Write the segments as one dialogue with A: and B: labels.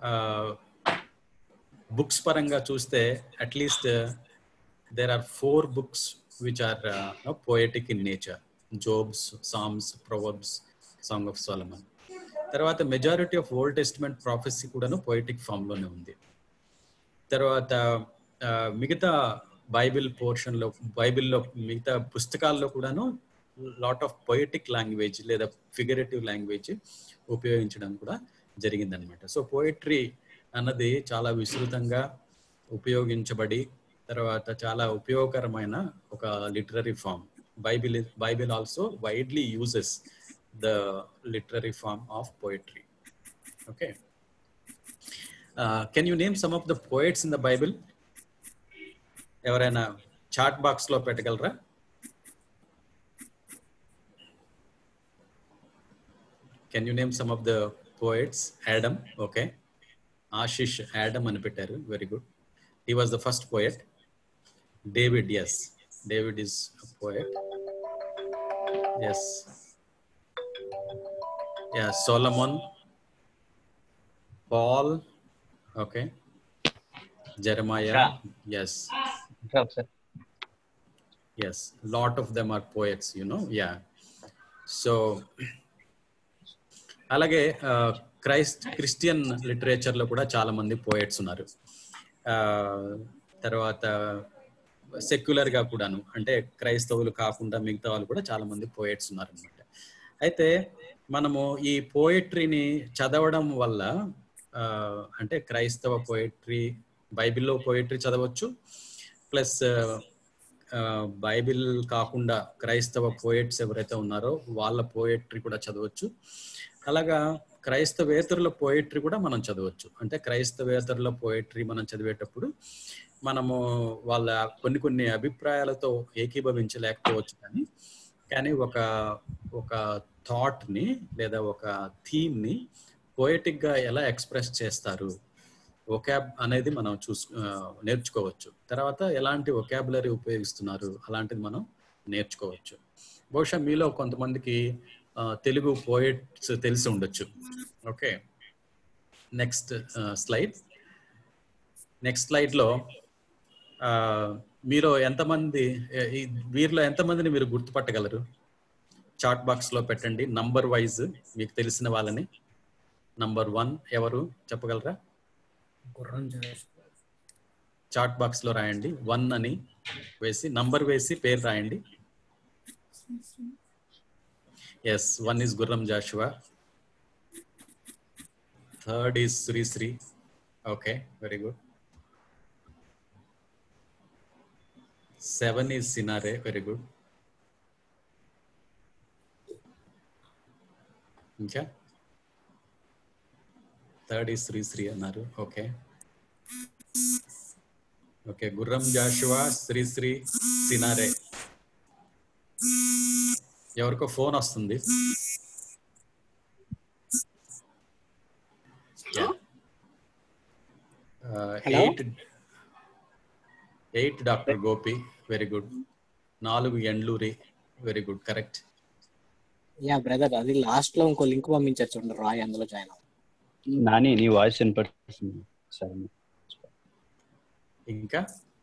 A: Books పరంగా చూస్తే at least there are four books which are poetic in nature Job's Psalms Proverbs Song of Solomon తర్వాత majority of Old Testament prophecy కూడాను poetic ఫామ్లోనే ఉంది తర్వాత ఆ, మిగతా బైబిల్ పోర్షన్లో బైబిల్లో మిగతా పుస్తకాల్లో కూడాను లాట్ ఆఫ్ పొయిటిక్ లాంగ్వేజ్ లేదా ఫిగరేటివ్ లాంగ్వేజ్ ఉపయోగించడం కూడా జరిగిందనమాట సో పోయిట్రీ అన్నది చాలా విస్తృతంగా ఉపయోగించబడి తర్వాత చాలా ఉపయోగకరమైన ఒక literary form Bible Bible also widely uses the literary form of poetry okay can you name some of the poets in the Bible ఎవరైనా చాట్ బాక్స్ లో పెట్టగలరా can you name some of the poets Adam okay Ashish Adam అని పెట్టారు very good he was the first poet David yes David is poet yes yeah Solomon Paul okay Jeremiah yes yes lot of them are poets you know yeah so అలాగే Christ Christian literature లో కూడా చాలా మంది poets ఉన్నారు ఆ, తర్వాత secular గా కూడాను అంటే క్రైస్తవులు కాకుండా మిగతా వాళ్ళు కూడా చాలా మంది పోయట్స్ ఉన్నారు అనమాట అయితే మనము ఈ పోయట్రీని చదవడం వల్ల ఆ, అంటే క్రైస్తవ పోయట్రీ బైబిల్లో పోయట్రీ చదవచ్చు ప్లస్ బైబిల్ కాకుండా క్రైస్తవ పోయట్స్ ఎవరైతే ఉన్నారో వాళ్ళ పోయట్రీ కూడా చదవచ్చు అలాగా క్రైస్తవేతరుల పోయట్రీ కూడా మనం చదవచ్చు అంటే క్రైస్తవేతరుల పోయట్రీ మనం చదివేటప్పుడు మనము వాళ్ళ కొన్ని కొన్ని అభిప్రాయాలతో ఏకీభవించలేకపోవచ్చు కానీ కానీ ఒక ఒక థాట్ని లేదా ఒక థీమ్ని పోయటిక్గా ఎలా ఎక్స్ప్రెస్ చేస్తారు ఒకాబ్ అనేది మనం చూసు ఆ, నేర్చుకోవచ్చు తర్వాత ఎలాంటి ఒకాబులరీ ఉపయోగిస్తున్నారు అలాంటిది మనం నేర్చుకోవచ్చు బహుశా మీలో కొంతమందికి ఆ, తెలుగు పోయిట్స్ తెలిసి ఉండొచ్చు ఓకే నెక్స్ట్ స్లైడ్ నెక్స్ట్ స్లైడ్లో మీరు ఎంతమంది ఏ- ఈ వీరిలో ఎంతమందిని మీరు గుర్తుపట్టగలరు చాట్ బాక్స్లో పెట్టండి నంబర్ వైజ్ మీకు తెలిసిన వాళ్ళని నంబర్ వన్ ఎవరు చెప్పగలరా
B: గుర్రం జయేష్
A: చాట్ బాక్స్ లో రాయండి వన్ అని వేసి నంబర్ వేసి పేరు రాయండి yes one is Gurram Jashuva third is Sri Sri okay very good seven is Cinare very good ఇంకా థర్డ్ ఈస్ శ్రీశ్రీ అన్నారు ఓకే ఓకే గుర్రం జాషువా శ్రీశ్రీ సినారే ఎవరికో ఫోన్ వస్తుంది
C: Hello?
A: Eight eight doctor Gopi very good నాలుగు Endluri very good correct
C: yeah brother అది లాస్ట్ లో ఇంకో లింక్ పంపించారు చూడండి రాయ్ అందులో జాయిన్ అవ్వండి
D: నాని నీ వాయిస్ వినపడుతుంది సరే
A: ఇంకా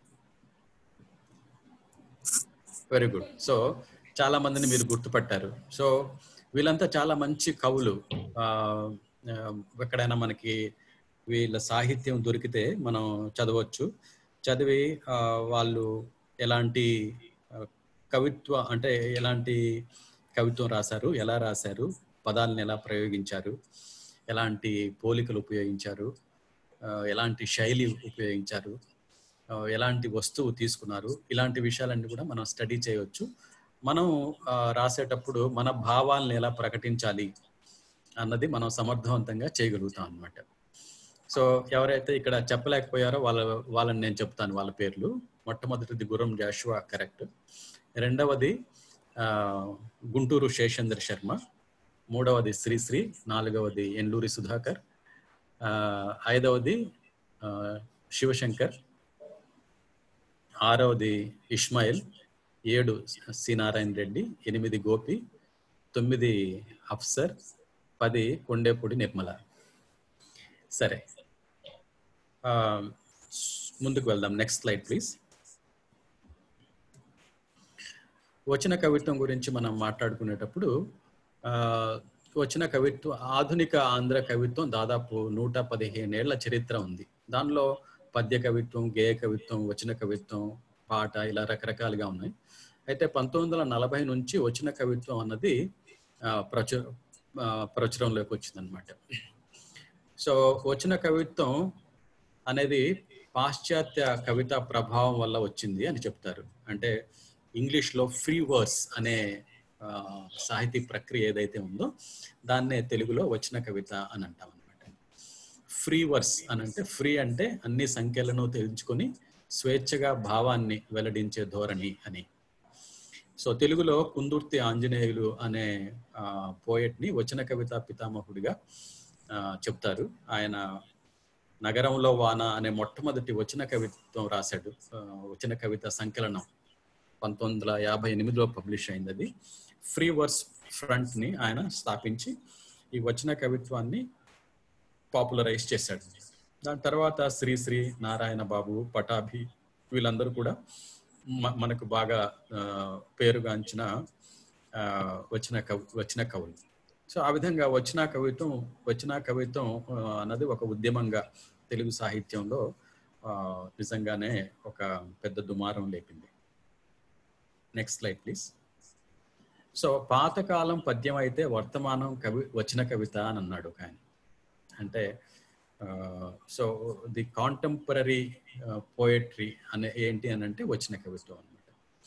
A: వెరీ గుడ్ సో చాలా మందిని మీరు గుర్తుపట్టారు సో వీళ్ళంతా చాలా మంచి కవులు ఆ, ఆ, ఎక్కడైనా మనకి వీళ్ళ సాహిత్యం దొరికితే మనం చదవచ్చు చదివి ఆ, వాళ్ళు ఎలాంటి ఆ, కవిత్వ అంటే ఎలాంటి కవిత్వం రాశారు ఎలా రాశారు పదాలను ఎలా ప్రయోగించారు ఎలాంటి పోలికలు ఉపయోగించారు ఆ, ఎలాంటి శైలి ఉపయోగించారు ఆ, ఎలాంటి వస్తువు తీసుకున్నారు ఇలాంటి విషయాలన్నీ కూడా మనం స్టడీ చేయవచ్చు మనం ఆ, రాసేటప్పుడు మన భావాలను ఎలా ప్రకటించాలి అన్నది మనం సమర్థవంతంగా చేయగలుగుతాం అన్నమాట సో ఎవరైతే ఇక్కడ చెప్పలేకపోయారో వాళ్ళ వాళ్ళని నేను చెప్తాను వాళ్ళ పేర్లు మొట్టమొదటిది గురం జాషువా కరెక్ట్ రెండవది ఆ, గుంటూరు శేషేంద్ర శర్మ మూడవది శ్రీశ్రీ నాలుగవది ఎన్లూరి సుధాకర్ ఆ, ఐదవది ఆ, శివశంకర్ ఆరవది ఇస్మాయిల్ ఏడు సి నారాయణ రెడ్డి ఎనిమిది గోపి తొమ్మిది అఫ్సర్ పది కొండేపూడి నిర్మల సరే ఆ, ముందుకు వెళ్దాం నెక్స్ట్ స్లైడ్ ప్లీజ్ వచన కవిత్వం గురించి మనం మాట్లాడుకునేటప్పుడు ఆ, వచన కవిత్వం ఆధునిక ఆంధ్ర కవిత్వం దాదాపు నూట పదిహేనేళ్ల చరిత్ర ఉంది దానిలో పద్య కవిత్వం గేయ కవిత్వం వచన కవిత్వం పాట ఇలా రకరకాలుగా ఉన్నాయి అయితే పంతొమ్మిది వందల నలభై నుంచి వచన కవిత్వం అన్నది ఆ, ప్రచుర ఆ, ప్రచురంలోకి వచ్చిందనమాట సో వచన కవిత్వం అనేది పాశ్చాత్య కవిత ప్రభావం వల్ల వచ్చింది అని చెప్తారు అంటే ఇంగ్లీష్లో ఫ్రీ వర్స్ అనే ఆ, సాహితీ ప్రక్రియ ఏదైతే ఉందో దాన్నే తెలుగులో వచ్చిన కవిత అని అంటాం అనమాట ఫ్రీ వర్స్ అని అంటే ఫ్రీ అంటే అన్ని సంఖ్యలను తెలుసుకొని స్వేచ్ఛగా భావాన్ని వెల్లడించే ధోరణి అని సో తెలుగులో కుందుర్తి ఆంజనేయులు అనే పోయట్ని వచన కవిత పితామహుడిగా ఆ, చెప్తారు ఆయన నగరంలో వాన అనే మొట్టమొదటి వచన కవిత్వం రాశాడు ఆ, వచన కవిత సంకలనం పంతొమ్మిది వందల యాభై ఎనిమిదిలో పబ్లిష్ అయింది అది ఫ్రీ వర్స్ ఫ్రంట్ ని ఆయన స్థాపించి ఈ వచన కవిత్వాన్ని పాపులరైజ్ చేశాడు దాని తర్వాత శ్రీశ్రీ నారాయణ బాబు పటాభి వీళ్ళందరూ కూడా మ- మనకు బాగా ఆ, పేరుగాంచిన ఆ, వచ్చిన కవి వచ్చిన కవులు సో ఆ విధంగా వచ్చిన కవిత్వం వచ్చిన కవిత్వం ఆ, అన్నది ఒక ఉద్యమంగా తెలుగు సాహిత్యంలో ఆ, నిజంగానే ఒక పెద్ద దుమారం లేపింది నెక్స్ట్ స్లైడ్ ప్లీజ్ సో పాతకాలం పద్యం అయితే వర్తమానం కవి వచ్చిన కవిత అని అన్నాడు ఒక ఆయన అంటే సో ది కాంటెంపరీ పోయట్రీ అనే ఏంటి అని అంటే వచ్చిన కవిత్వం అనమాట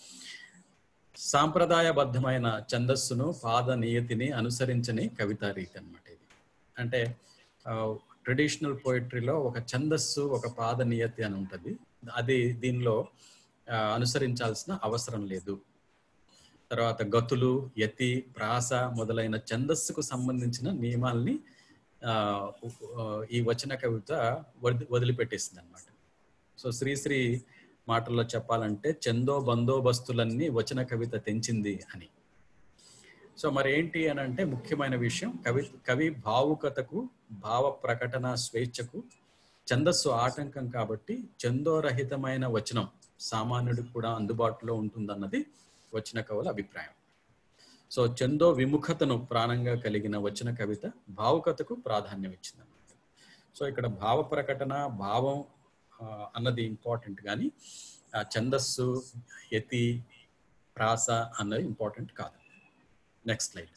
A: సాంప్రదాయబద్ధమైన ఛందస్సును పాద నియతిని అనుసరించని కవితా రీతి అన్నమాట ఇది అంటే ట్రెడిషనల్ పోయిటరీలో ఒక ఛందస్సు ఒక పాద నియతి అని ఉంటుంది అది దీనిలో ఆ, అనుసరించాల్సిన అవసరం లేదు తర్వాత గతులు యతి ప్రాస మొదలైన ఛందస్సుకు సంబంధించిన నియమాల్ని ఆ, ఆ, ఈ వచన కవిత వదిలి వదిలిపెట్టేసింది అనమాట సో శ్రీశ్రీ మాటల్లో చెప్పాలంటే చందో బందోబస్తులన్నీ వచన కవిత తెంచింది అని సో మరి ఏంటి అని అంటే ముఖ్యమైన విషయం కవి కవి భావుకతకు భావ ప్రకటన స్వేచ్ఛకు ఛందస్సు ఆటంకం కాబట్టి చందోరహితమైన వచనం సామాన్యుడికి కూడా అందుబాటులో ఉంటుందన్నది వచన కవుల అభిప్రాయం సో చందో విముఖతను ప్రాణంగా కలిగిన వచన కవిత భావుకతకు ప్రాధాన్యం ఇచ్చిందన్నమాట సో ఇక్కడ భావ ప్రకటన భావం ఆ, అన్నది ఇంపార్టెంట్ కానీ ఆ ఛందస్సు యతి ప్రాస అన్నది ఇంపార్టెంట్ కాదు నెక్స్ట్ స్లైడ్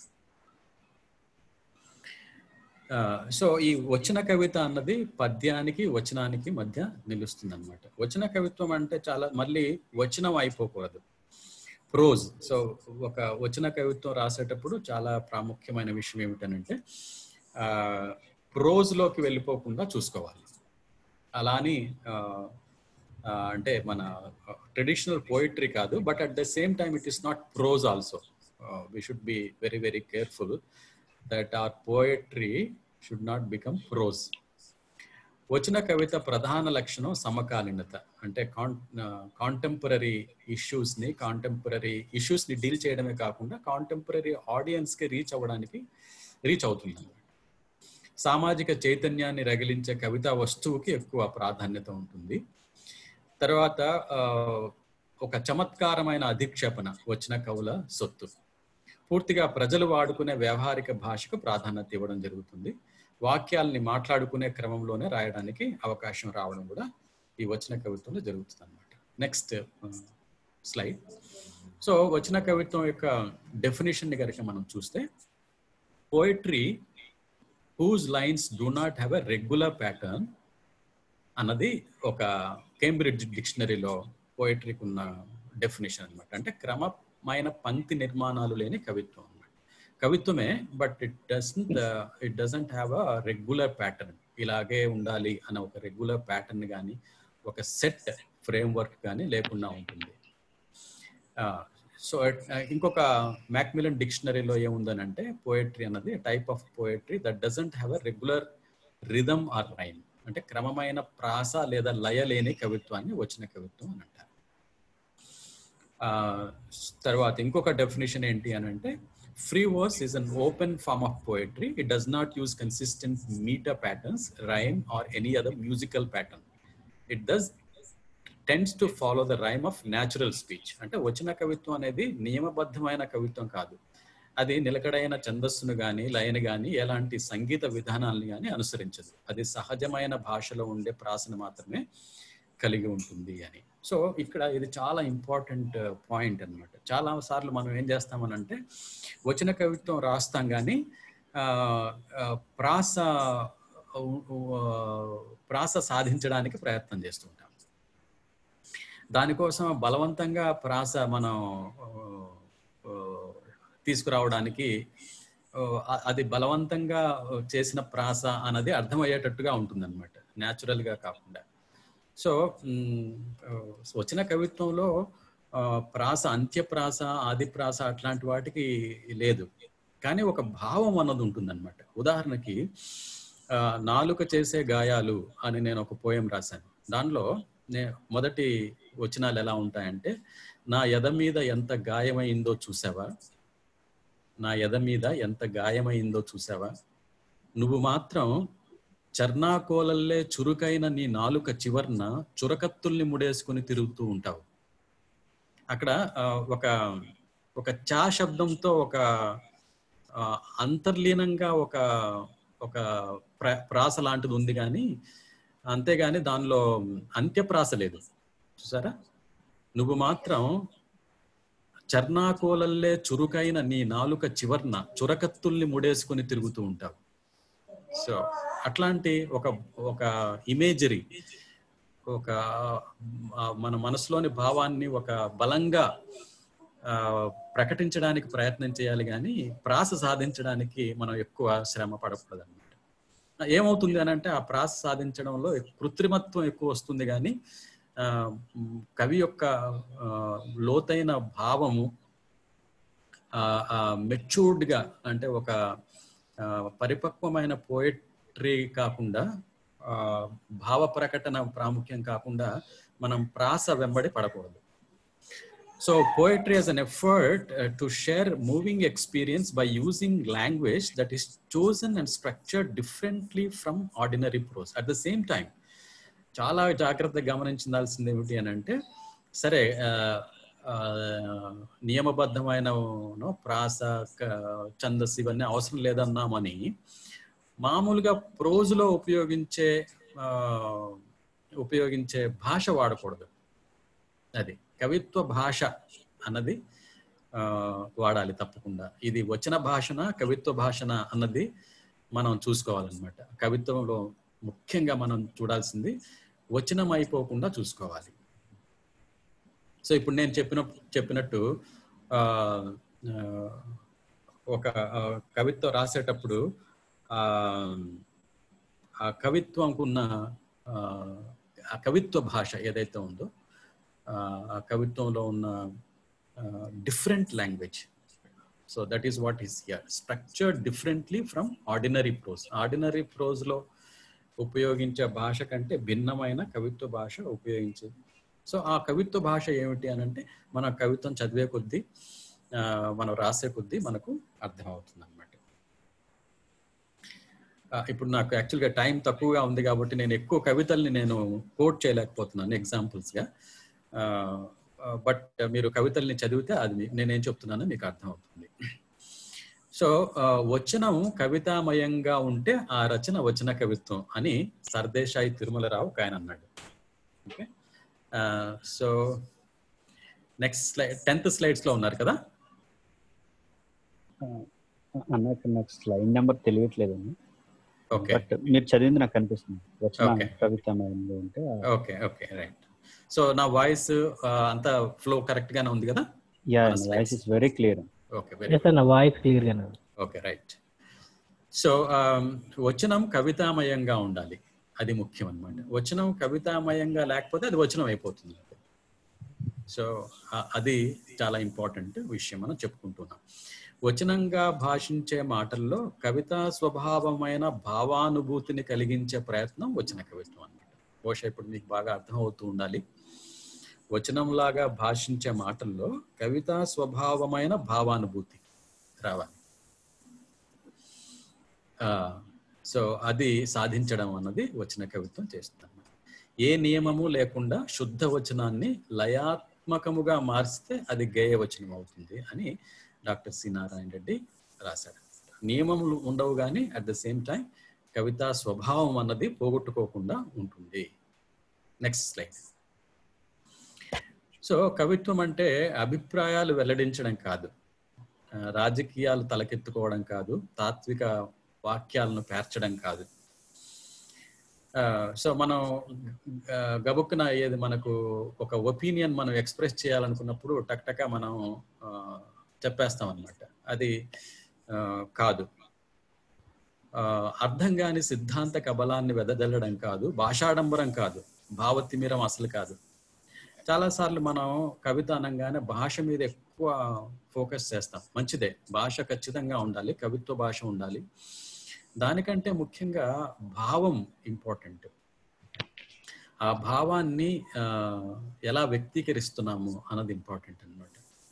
A: సో ఈ వచన కవిత అన్నది పద్యానికి వచనానికి మధ్య నిలుస్తుంది అనమాట వచన కవిత్వం అంటే చాలా మళ్ళీ వచనం అయిపోకూడదు ప్రోజ్ సో ఒక వచన కవిత్వం రాసేటప్పుడు చాలా ప్రాముఖ్యమైన విషయం ఏమిటనంటే ఆ, ప్రోజ్లోకి వెళ్ళిపోకుండా చూసుకోవాలి అలా అని ఆ, ఆ, అంటే మన ట్రెడిషనల్ పోయిటరీ కాదు but at the same time it is not prose also we should be very very careful that our poetry should not become prose వచ్చిన కవిత ప్రధాన లక్షణం సమకాలీనత అంటే కాంటెంపరీ ఇష్యూస్ ని కాంటెంపరీ ఇష్యూస్ ని డీల్ చేయడమే కాకుండా కాంటెంపరీ ఆడియన్స్ కి రీచ్ అవ్వడానికి రీచ్ అవుతుంది అన్నమాట. సామాజిక చైతన్యాన్ని రగిలించే కవితా వస్తువుకి ఎక్కువ ప్రాధాన్యత ఉంటుంది తర్వాత ఆ, ఒక చమత్కారమైన అధిక్షేపణ వచ్చిన కవుల సొత్తు పూర్తిగా ప్రజలు వాడుకునే వ్యవహారిక భాషకు ప్రాధాన్యత ఇవ్వడం జరుగుతుంది వాక్యాల్ని మాట్లాడుకునే క్రమంలోనే రాయడానికి అవకాశం రావడం కూడా ఈ వచన కవిత్వంలో జరుగుతుంది అనమాట నెక్స్ట్ స్లైడ్ సో వచన కవిత్వం యొక్క డెఫినేషన్ ని కనుక మనం చూస్తే poetry whose lines do not have a regular pattern అన్నది ఒక కేంబ్రిడ్జ్ డిక్షనరీలో పోయిటరీకి ఉన్న డెఫినేషన్ అన్నమాట అంటే క్రమమైన పంక్తి నిర్మాణాలు లేని కవిత్వం అన్నమాట కవిత్వమే but it doesn't it doesn't have a regular pattern ఇలాగే ఉండాలి అన్న ఒక రెగ్యులర్ ప్యాటర్న్ కానీ ఒక సెట్ ఫ్రేమ్ వర్క్ కానీ లేకుండా ఉంటుంది సో ఇంకొక మ్యాక్మిలన్ డిక్షనరీలో ఏముందనంటే పోయట్రీ అన్నది type of poetry that doesn't have a regular rhythm or line అంటే క్రమమైన ప్రాస లేదా లయ లేని కవిత్వాన్ని వచ్చిన కవిత్వం అని అంటారు ఆ, తర్వాత ఇంకొక డెఫినేషన్ ఏంటి అని అంటే free verse is an open form of poetry it does not use consistent meter patterns rhyme or any other musical pattern it does tends to follow the rhyme of natural speech అంటే వచ్చిన కవిత్వం అనేది నియమబద్ధమైన కవిత్వం కాదు అది నిలకడైన ఛందస్సును కానీ లయను కానీ ఎలాంటి సంగీత విధానాలను కానీ అనుసరించదు అది సహజమైన భాషలో ఉండే ప్రాసను మాత్రమే కలిగి ఉంటుంది అని సో ఇక్కడ ఇది చాలా ఇంపార్టెంట్ పాయింట్ అన్నమాట చాలా సార్లు మనం ఏం చేస్తామనంటే వచ్చిన కవిత్వం రాస్తాం కానీ ఆ, ఆ, ప్రాస ఉ- ఉ- ప్రాస సాధించడానికి ప్రయత్నం చేస్తుంటాం దానికోసం బలవంతంగా ప్రాస మనం ఆ, ఆ, తీసుకురావడానికి ఆ, అది బలవంతంగా చేసిన ప్రాస అన్నది అర్థమయ్యేటట్టుగా ఉంటుందన్నమాట న్యాచురల్ గా కాకుండా సో మ్, ఆ, వచ్చిన కవిత్వంలో ఆ, ప్రాస అంత్యప్రాస ఆదిప్రాస అట్లాంటి వాటికి లేదు కానీ ఒక భావం అన్నది ఉంటుందన్నమాట ఉదాహరణకి ఆ, నాలుక చేసే గాయాలు అని నేను ఒక పోయం రాశాను దానిలో నే మొదటి వచనాలు ఎలా ఉంటాయంటే నా ఎద మీద ఎంత గాయమైందో చూసావా నా ఎద మీద ఎంత గాయమైందో చూసావా నువ్వు మాత్రం చర్నాకోలల్లే చురుకైన నీ నాలుక చివర్న చురకత్తుల్ని ముడేసుకుని తిరుగుతూ ఉంటావు అక్కడ ఆ, ఒక ఒక చా శబ్దంతో ఒక ఆ, అంతర్లీనంగా ఒక ఒక ప్ర ప్రాస లాంటిది ఉంది కానీ అంతేగాని దానిలో అంత్యప్రాస లేదు చూసారా నువ్వు మాత్రం చర్నాకోలల్లే చురుకైన నీ నాలుక చివర్న చురకత్తుల్ని ముడేసుకుని తిరుగుతూ ఉంటావు సో అట్లాంటి ఒక ఒక ఇమేజరీ ఒక ఆ, మన మనసులోని భావాన్ని ఒక బలంగా ఆ, ప్రకటించడానికి ప్రయత్నం చేయాలి కానీ ప్రాస సాధించడానికి మనం ఎక్కువ శ్రమ పడకూడదు అనమాట ఏమవుతుంది అని అంటే ఆ ప్రాస సాధించడంలో కృత్రిమత్వం ఎక్కువ వస్తుంది కానీ ఆ, మ్, కవి యొక్క ఆ, లోతైన భావము మెచ్యూర్డ్ గా అంటే ఒక ఆ, పరిపక్వమైన పోయట్రీ కాకుండా ఆ, భావ ప్రకటన ప్రాముఖ్యం కాకుండా మనం ప్రాస వెంబడి పడకూడదు so poetry as an effort uh, to share moving experience by using language that is chosen and structured differently from ordinary prose at the same time చాలా జాగ్రత్తగా గమనించాల్సింది ఏమిటి అని అంటే సరే ఆ, ఆ, నియమబద్ధమైన నో, ప్రాస క- ఛందస్సు ఇవన్నీ అవసరం లేదన్నామని మామూలుగా ప్రోజులో ఉపయోగించే ఆ, ఉపయోగించే భాష వాడకూడదు అది కవిత్వ భాష అన్నది ఆ, వాడాలి తప్పకుండా ఇది వచ్చిన భాషన కవిత్వ భాషన అన్నది మనం చూసుకోవాలన్నమాట కవిత్వంలో ముఖ్యంగా మనం చూడాల్సింది వచనం అయిపోకుండా చూసుకోవాలి సో ఇప్పుడు నేను చెప్పిన చెప్పినట్టు ఆ, ఆ, ఒక ఆ, కవిత్వం రాసేటప్పుడు ఆ ఆ కవిత్వంకున్న ఆ, ఆ కవిత్వ భాష ఏదైతే ఉందో ఆ, ఆ కవిత్వంలో ఉన్న different language so that is what is here structured differently from ordinary prose ordinary ప్రోజ్లో ఉపయోగించే భాష కంటే భిన్నమైన కవిత్వ భాష ఉపయోగించే సో ఆ కవిత్వ భాష ఏమిటి అని అంటే మన కవిత్వం చదివే కొద్దీ ఆ, మనం రాసే కొద్దీ మనకు అర్థమవుతుంది అనమాట ఇప్పుడు నాకు యాక్చువల్గా టైం తక్కువగా ఉంది కాబట్టి నేను ఎక్కువ కవితల్ని నేను కోట్ చేయలేకపోతున్నాను ఎగ్జాంపుల్స్గా బట్ మీరు కవితల్ని చదివితే అది మీ- నేనేం చెప్తున్నానో మీకు అర్థమవుతుంది సో ఆ, వచనం కవితామయంగా ఉంటే ఆ రచన వచన కవిత్వం అని సర్దేశాయి తిరుమలరావు ఒక ఆయన అన్నాడు okay so next slide tenth slides లో ఉన్నారు కదా
D: అన్నట్టు నాకు స్లైడ్ నెంబర్ తెలియట్లేదండి
A: ఓకే
D: బట్ మీరు చదివింది నాకు కనిపిస్తుంది వచ్చిన
A: Okay.
D: కవిత మైండ్లో ఉంటే
A: ఓకే ఓకే రైట్ సో నా వాయిస్ అంతా ఫ్లో కరెక్ట్ గానే ఉంది కదా
D: యా
A: మన slides.
D: Voice is very clear
A: okay very
B: yes అన్న వాయిస్ క్లియర్ గానే ఉంది.
A: ఓకే రైట్ సో వచనం కవితామయంగా ఉండాలి అది ముఖ్యం అనమాట వచనం కవితామయంగా లేకపోతే అది వచనం అయిపోతుంది సో అది చాలా ఇంపార్టెంట్ విషయం మనం చెప్పుకుంటున్నాం వచనంగా భాషించే మాటల్లో కవితా స్వభావమైన భావానుభూతిని కలిగించే ప్రయత్నం వచన కవిత్వం అన్నమాట బహుశా ఇప్పుడు మీకు బాగా అర్థమవుతూ ఉండాలి వచనంలాగా భాషించే మాటల్లో కవితా స్వభావమైన భావానుభూతి రావాలి సో అది సాధించడం అన్నది వచ్చిన కవిత్వం చేస్తుంది ఏ నియమము లేకుండా శుద్ధ వచనాన్ని లయాత్మకముగా మార్చితే అది గేయ వచనం అవుతుంది అని డాక్టర్ సి నారాయణ రెడ్డి రాశారు నియమములు ఉండవు కానీ అట్ ద సేమ్ టైం కవితా స్వభావం అన్నది పోగొట్టుకోకుండా ఉంటుంది నెక్స్ట్ స్లైడ్ సో కవిత్వం అంటే అభిప్రాయాలు వెల్లడించడం కాదు ఆ, రాజకీయాలు తలకెత్తుకోవడం కాదు తాత్విక వాక్యాలను పేర్చడం కాదు ఆ, సో మనం ఆ, గబుక్కున ఏది మనకు ఒక ఒపీనియన్ మనం ఎక్స్ప్రెస్ చేయాలనుకున్నప్పుడు టక్ టక మనం ఆ, చెప్పేస్తాం అనమాట అది ఆ, కాదు ఆ, అర్థం కాని సిద్ధాంత కబలాన్ని వెదజల్లడం కాదు భాషాడంబరం కాదు భావతిమిరం అసలు కాదు చాలాసార్లు మనం కవిత అనగానే భాష మీద ఎక్కువ ఫోకస్ చేస్తాం మంచిదే భాష ఖచ్చితంగా ఉండాలి కవిత్వ భాష ఉండాలి దానికంటే ముఖ్యంగా భావం ఇంపార్టెంట్ ఆ భావాన్ని ఆ, ఎలా వ్యక్తీకరిస్తున్నాము అన్నది ఇంపార్టెంట్ అనమాట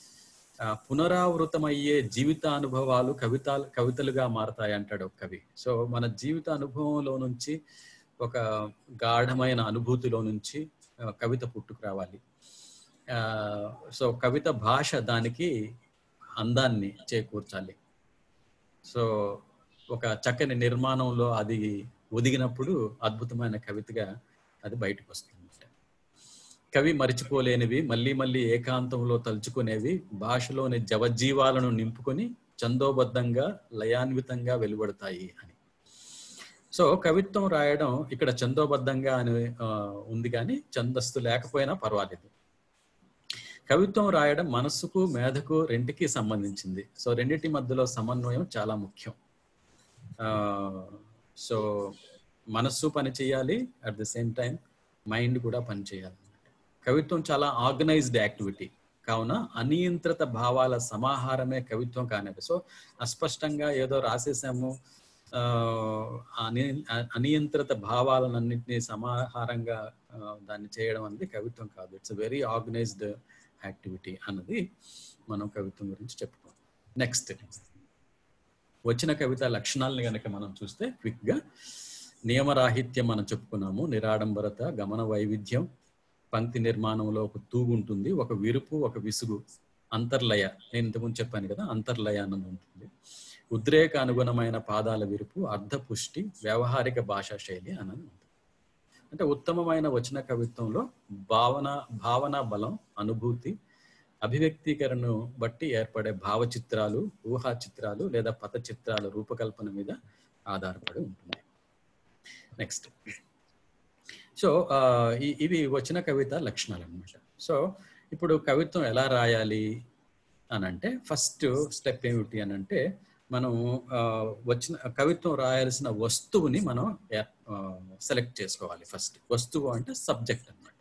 A: పునరావృతమయ్యే జీవితానుభవాలు కవితలు కవితలుగా మారతాయి అంటాడు ఒక కవి సో మన జీవిత అనుభవంలో నుంచి ఒక గాఢమైన అనుభూతిలో నుంచి ఆ, కవిత పుట్టుకు రావాలి ఆ, సో కవిత భాష దానికి అందాన్ని చేకూర్చాలి సో ఒక చక్కని నిర్మాణంలో అది ఒదిగినప్పుడు అద్భుతమైన కవితగా అది బయటకు వస్తుంది కవి మరిచిపోలేనివి మళ్ళీ మళ్ళీ ఏకాంతంలో తలుచుకునేవి భాషలోని జవజీవాలను నింపుకొని చందోబద్ధంగా లయాన్వితంగా వెలువడతాయి అని సో కవిత్వం రాయడం ఇక్కడ చందోబద్ధంగా అని ఆ, ఉంది కానీ ఛందస్సు లేకపోయినా పర్వాలేదు కవిత్వం రాయడం మనస్సుకు మేధకు రెంటికి సంబంధించింది సో రెండింటి మధ్యలో సమన్వయం చాలా ముఖ్యం ఆ, సో మనస్సు పని చేయాలి at the same time mind కూడా పని చేయాలి కవిత్వం చాలా ఆర్గనైజ్డ్ యాక్టివిటీ కావున అనియంత్రిత భావాల సమాహారమే కవిత్వం కానిది సో అస్పష్టంగా ఏదో రాసేసాము ఆ, అని అనియంత్రిత భావాలన్నింటినీ సమాహారంగా ఆ, దాన్ని చేయడం అనేది కవిత్వం కాదు ఇట్స్ వెరీ ఆర్గనైజ్డ్ యాక్టివిటీ అన్నది మనం కవిత్వం గురించి చెప్పుకోవాలి నెక్స్ట్ వచ్చిన కవిత లక్షణాలని కనుక మనం చూస్తే క్విక్ గా నియమరాహిత్యం మనం చెప్పుకున్నాము నిరాడంబరత గమన వైవిధ్యం పంక్తి నిర్మాణంలో ఒక తూగు ఉంటుంది ఒక విరుపు ఒక విసుగు అంతర్లయ నేను ఇంతకుముందు చెప్పాను కదా అంతర్లయ అన్నది ఉంటుంది ఉద్రేక అనుగుణమైన పాదాల విరుపు అర్ధపుష్టి వ్యవహారిక భాషా శైలి అన్నది ఉంటుంది అంటే ఉత్తమమైన వచన కవిత్వంలో భావన భావన బలం అనుభూతి అభివ్యక్తీకరణను బట్టి ఏర్పడే భావచిత్రాలు ఊహా చిత్రాలు లేదా పద చిత్రాల రూపకల్పన మీద ఆధారపడి ఉంటుంది నెక్స్ట్ సో ఆ, ఈ- ఇవి వచ్చిన కవిత లక్షణాలు అనమాట సో ఇప్పుడు కవిత్వం ఎలా రాయాలి అని అంటే ఫస్ట్ స్టెప్ ఏమిటి అని అంటే మనం ఆ, వచ్చిన కవిత్వం రాయాల్సిన వస్తువుని మనం సెలెక్ట్ చేసుకోవాలి ఫస్ట్ వస్తువు అంటే సబ్జెక్ట్ అన్నమాట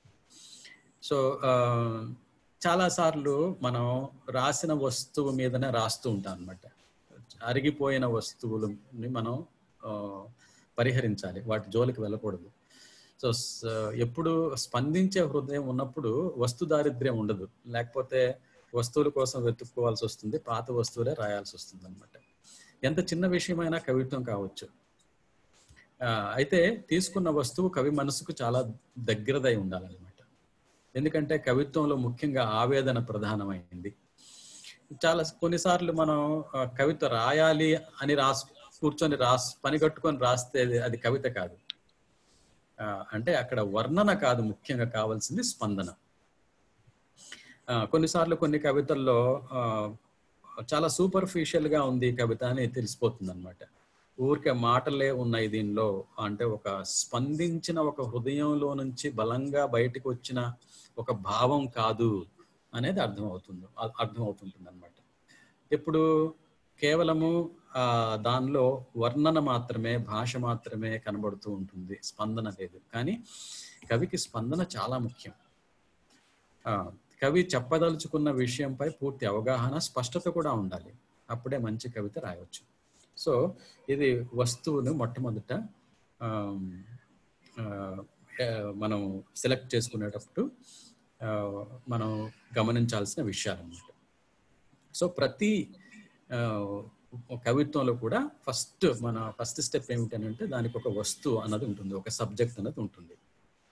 A: సో ఆ, చాలా సార్లు మనం రాసిన వస్తువు మీదనే రాస్తూ ఉంటాం అనమాట అరిగిపోయిన వస్తువులని మనం ఆ, పరిహరించాలి వాటి జోలికి వెళ్ళకూడదు సో స- ఎప్పుడు స్పందించే హృదయం ఉన్నప్పుడు వస్తు దారిద్ర్యం ఉండదు లేకపోతే వస్తువుల కోసం వెతుక్కోవాల్సి వస్తుంది పాత వస్తువులే రాయాల్సి వస్తుంది అనమాట ఎంత చిన్న విషయమైనా కవిత్వం కావచ్చు ఆ, అయితే తీసుకున్న వస్తువు కవి మనసుకు చాలా దగ్గరదై ఉండాలన్నమాట ఎందుకంటే కవిత్వంలో ముఖ్యంగా ఆవేదన ప్రధానమైంది చాలా కొన్నిసార్లు మనం ఆ, కవిత రాయాలి అని రాసు కూర్చొని రాస్ పని కట్టుకొని రాస్తే అది- అది కవిత కాదు ఆ, అంటే అక్కడ వర్ణన కాదు ముఖ్యంగా కావాల్సింది స్పందన ఆ, కొన్నిసార్లు కొన్ని కవితల్లో ఆ, చాలా సూపర్ఫిషియల్ గా ఉంది ఈ కవిత అని తెలిసిపోతుంది అనమాట ఊరికే మాటలే ఉన్నాయి దీనిలో అంటే ఒక స్పందించిన ఒక హృదయంలో నుంచి బలంగా బయటకు వచ్చిన ఒక భావం కాదు అనేది అర్థమవుతుంది అ- అర్థమవుతుంటుంది అనమాట ఇప్పుడు కేవలము ఆ దానిలో వర్ణన మాత్రమే భాష మాత్రమే కనబడుతూ ఉంటుంది స్పందన లేదు కానీ కవికి స్పందన చాలా ముఖ్యం ఆ, కవి చెప్పదలుచుకున్న విషయంపై పూర్తి అవగాహన స్పష్టత కూడా ఉండాలి అప్పుడే మంచి కవిత రాయవచ్చు సో ఇది వస్తువును మొట్టమొదట ఆమ్, ఆ, ఆ, మనం సెలెక్ట్ చేసుకునేటప్పుడు ఆ, మనం గమనించాల్సిన విషయాలు అన్నమాట సో ప్రతి ఆ, కవిత్వంలో కూడా ఫస్ట్ మన ఫస్ట్ స్టెప్ ఏమిటంటే దానికి ఒక వస్తువు అన్నది ఉంటుంది ఒక సబ్జెక్ట్ అన్నది ఉంటుంది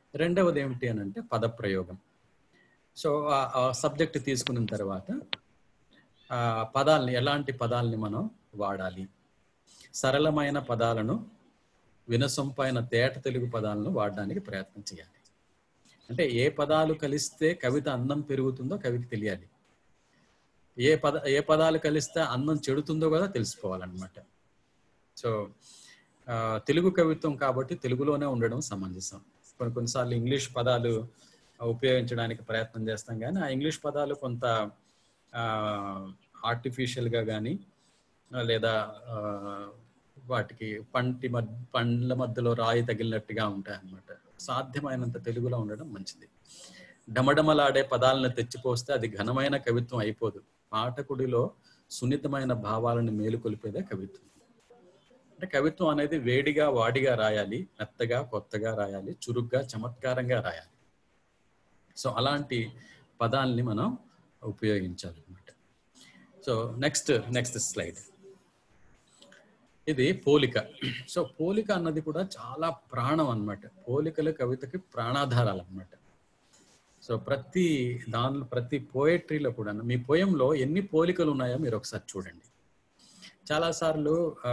A: రెండవది ఏమిటి అని అంటే పదప్రయోగం సో ఆ సబ్జెక్ట్ తీసుకున్న తర్వాత ఆ పదాలని ఎలాంటి పదాలని మనం వాడాలి సరళమైన పదాలను వినసొంపైన తేట తెలుగు పదాలను వాడడానికి ప్రయత్నం చేయాలి అంటే ఏ పదాలు కలిస్తే కవిత అందం పెరుగుతుందో కవికి తెలియాలి ఏ పద ఏ పదాలు కలిస్తే అందం చెడుతుందో కూడా తెలుసుకోవాలన్నమాట సో ఆ, తెలుగు కవిత్వం కాబట్టి తెలుగులోనే ఉండడం సమంజసం కొన్ని కొన్నిసార్లు ఇంగ్లీష్ పదాలు ఉపయోగించడానికి ప్రయత్నం చేస్తాం కానీ ఆ ఇంగ్లీష్ పదాలు కొంత ఆర్టిఫిషియల్గా కానీ లేదా ఆ, వాటికి పంటి మధ్య పండ్ల మధ్యలో రాయి తగిలినట్టుగా ఉంటాయి అన్నమాట సాధ్యమైనంత తెలుగులో ఉండడం మంచిది డమడమలాడే పదాలను తెచ్చిపోస్తే అది ఘనమైన కవిత్వం అయిపోదు పాఠకుడిలో సున్నితమైన భావాలను మేలుకొలిపేదే కవిత్వం అంటే కవిత్వం అనేది వేడిగా వాడిగా రాయాలి మెత్తగా కొత్తగా రాయాలి చురుగ్గా చమత్కారంగా రాయాలి సో అలాంటి పదాల్ని మనం ఉపయోగించాలన్నమాట సో నెక్స్ట్ నెక్స్ట్ స్లైడ్ ఇది పోలిక సో పోలిక అన్నది కూడా చాలా ప్రాణం అన్నమాట పోలికలు కవితకి ప్రాణాధారాలు అన్నమాట సో ప్రతి దానిలో ప్రతి పోయట్రీలో కూడా మీ పోయంలో ఎన్ని పోలికలు ఉన్నాయో మీరు ఒకసారి చూడండి చాలాసార్లు ఆ,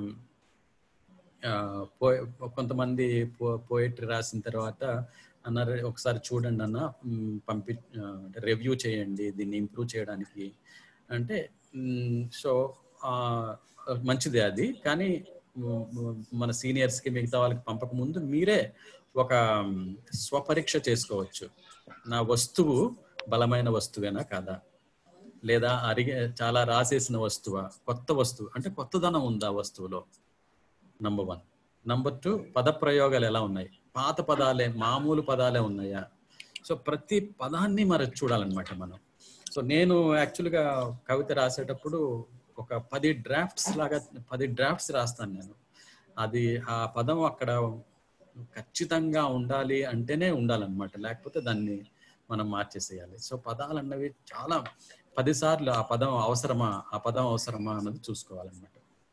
A: ఆ, పోయ కొంతమంది పో పోయట్రీ రాసిన తర్వాత అన్నారు ఒకసారి చూడండి అన్న మ్, పంపి రివ్యూ చేయండి దీన్ని ఇంప్రూవ్ చేయడానికి అంటే మ్, సో ఆ, మంచిదే అది కానీ మ్, మ్, మన సీనియర్స్కి మిగతా వాళ్ళకి పంపక ముందు మీరే ఒక మ్, స్వపరీక్ష చేసుకోవచ్చు నా వస్తువు బలమైన వస్తువేనా కాదా లేదా అరిగే చాలా రాసేసిన వస్తువా కొత్త వస్తువు అంటే కొత్తదనం ఉందా ఆ వస్తువులో నంబర్ వన్ నంబర్ టూ పద ప్రయోగాలు ఎలా ఉన్నాయి పాత పదాలే మామూలు పదాలే ఉన్నాయా సో ప్రతి పదాన్ని మరి చూడాలన్నమాట మనం సో నేను యాక్చువల్గా కవిత రాసేటప్పుడు ఒక పది డ్రాఫ్ట్స్ లాగా పది డ్రాఫ్ట్స్ రాస్తాను నేను అది ఆ పదం అక్కడ ఖచ్చితంగా ఉండాలి అంటేనే ఉండాలన్నమాట లేకపోతే దాన్ని మనం మార్చేసేయాలి సో పదాలు అన్నవి చాలా పదిసార్లు ఆ పదం అవసరమా ఆ పదం అవసరమా అన్నది చూసుకోవాలన్నమాట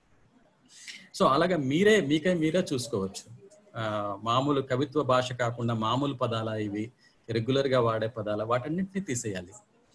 A: సో అలాగా మీరే మీకై మీరే చూసుకోవచ్చు ఆ, మామూలు కవిత్వ భాష కాకుండా మామూలు పదాల ఇవి రెగ్యులర్ గా వాడే పదాల వాటన్నిటిని తీసేయాలి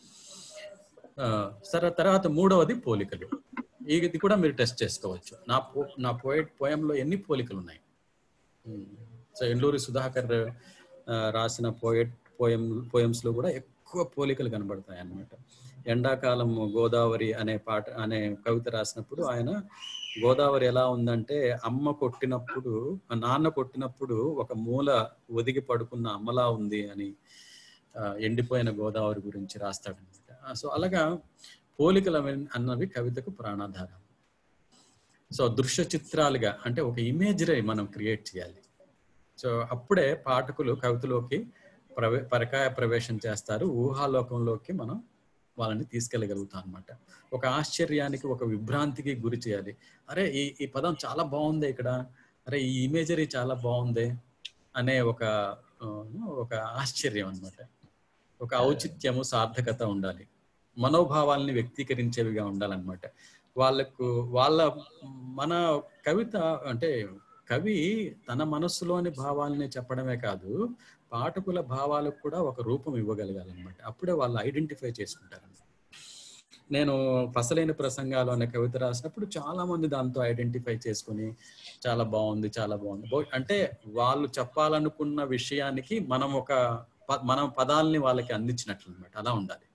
A: ఆ, సరే తర్వాత మూడవది పోలికలు ఇది కూడా మీరు టెస్ట్ చేసుకోవచ్చు నా పో నా పోయట్ పోయంలో ఎన్ని పోలికలు ఉన్నాయి ఉమ్. సో ఎండూరి సుధాకర్ ఆ, రాసిన పోయట్ పోయం పోయమ్స్ లో కూడా ఎక్కువ పోలికలు కనబడతాయి అన్నమాట ఎండాకాలం గోదావరి అనే పాట అనే కవిత రాసినప్పుడు ఆయన గోదావరి ఎలా ఉందంటే అమ్మ కొట్టినప్పుడు ఆ నాన్న కొట్టినప్పుడు ఒక మూల ఒదిగి పడుకున్న అమ్మలా ఉంది అని ఆ, ఎండిపోయిన గోదావరి గురించి రాస్తాడనమాట సో అలాగా పోలికలు అవి- అన్నవి కవితకు ప్రాణాధారం సో దృశ్య చిత్రాలుగా అంటే ఒక ఇమేజరీ మనం క్రియేట్ చేయాలి సో అప్పుడే పాఠకులు కవితలోకి ప్రవే పరకాయ ప్రవేశం చేస్తారు ఊహాలోకంలోకి మనం వాళ్ళని తీసుకెళ్ళగలుగుతాం అనమాట ఒక ఆశ్చర్యానికి ఒక విభ్రాంతికి గురి చేయాలి అరే ఈ ఈ పదం చాలా బాగుంది ఇక్కడ అరే ఈ ఇమేజరీ చాలా బాగుంది అనే ఒక ఆ, ఒక ఆశ్చర్యం అన్నమాట ఒక ఔచిత్యము సార్థకత ఉండాలి మనోభావాల్ని వ్యక్తీకరించేవిగా ఉండాలన్నమాట వాళ్ళకు వాళ్ళ మన కవిత అంటే కవి తన మనస్సులోని భావాలని చెప్పడమే కాదు పాఠకుల భావాలకు కూడా ఒక రూపం ఇవ్వగలగాలన్నమాట అప్పుడే వాళ్ళు ఐడెంటిఫై చేసుకుంటారు నేను పసలేని ప్రసంగాలు అనే కవిత రాసినప్పుడు చాలా మంది దాంతో ఐడెంటిఫై చేసుకుని చాలా బాగుంది చాలా బాగుంది బో- అంటే వాళ్ళు చెప్పాలనుకున్న విషయానికి మనం ఒక ప- మనం పదాలని వాళ్ళకి అందించినట్లు అనమాట అలా ఉండాలి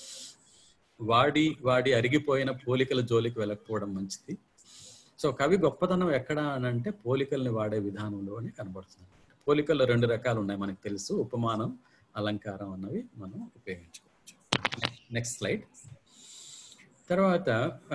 A: వాడి వాడి అరిగిపోయిన పోలికల జోలికి వెళ్ళకపోవడం మంచిది సో కవి గొప్పతనం ఎక్కడ అని అంటే పోలికల్ని వాడే విధానంలో అని కనబడుతుంది పోలికల్లో రెండు రకాలు ఉన్నాయి మనకు తెలుసు ఉపమానం అలంకారం అన్నవి మనం ఉపయోగించుకోవచ్చు నెక్స్ట్ స్లైడ్ తర్వాత ఆ,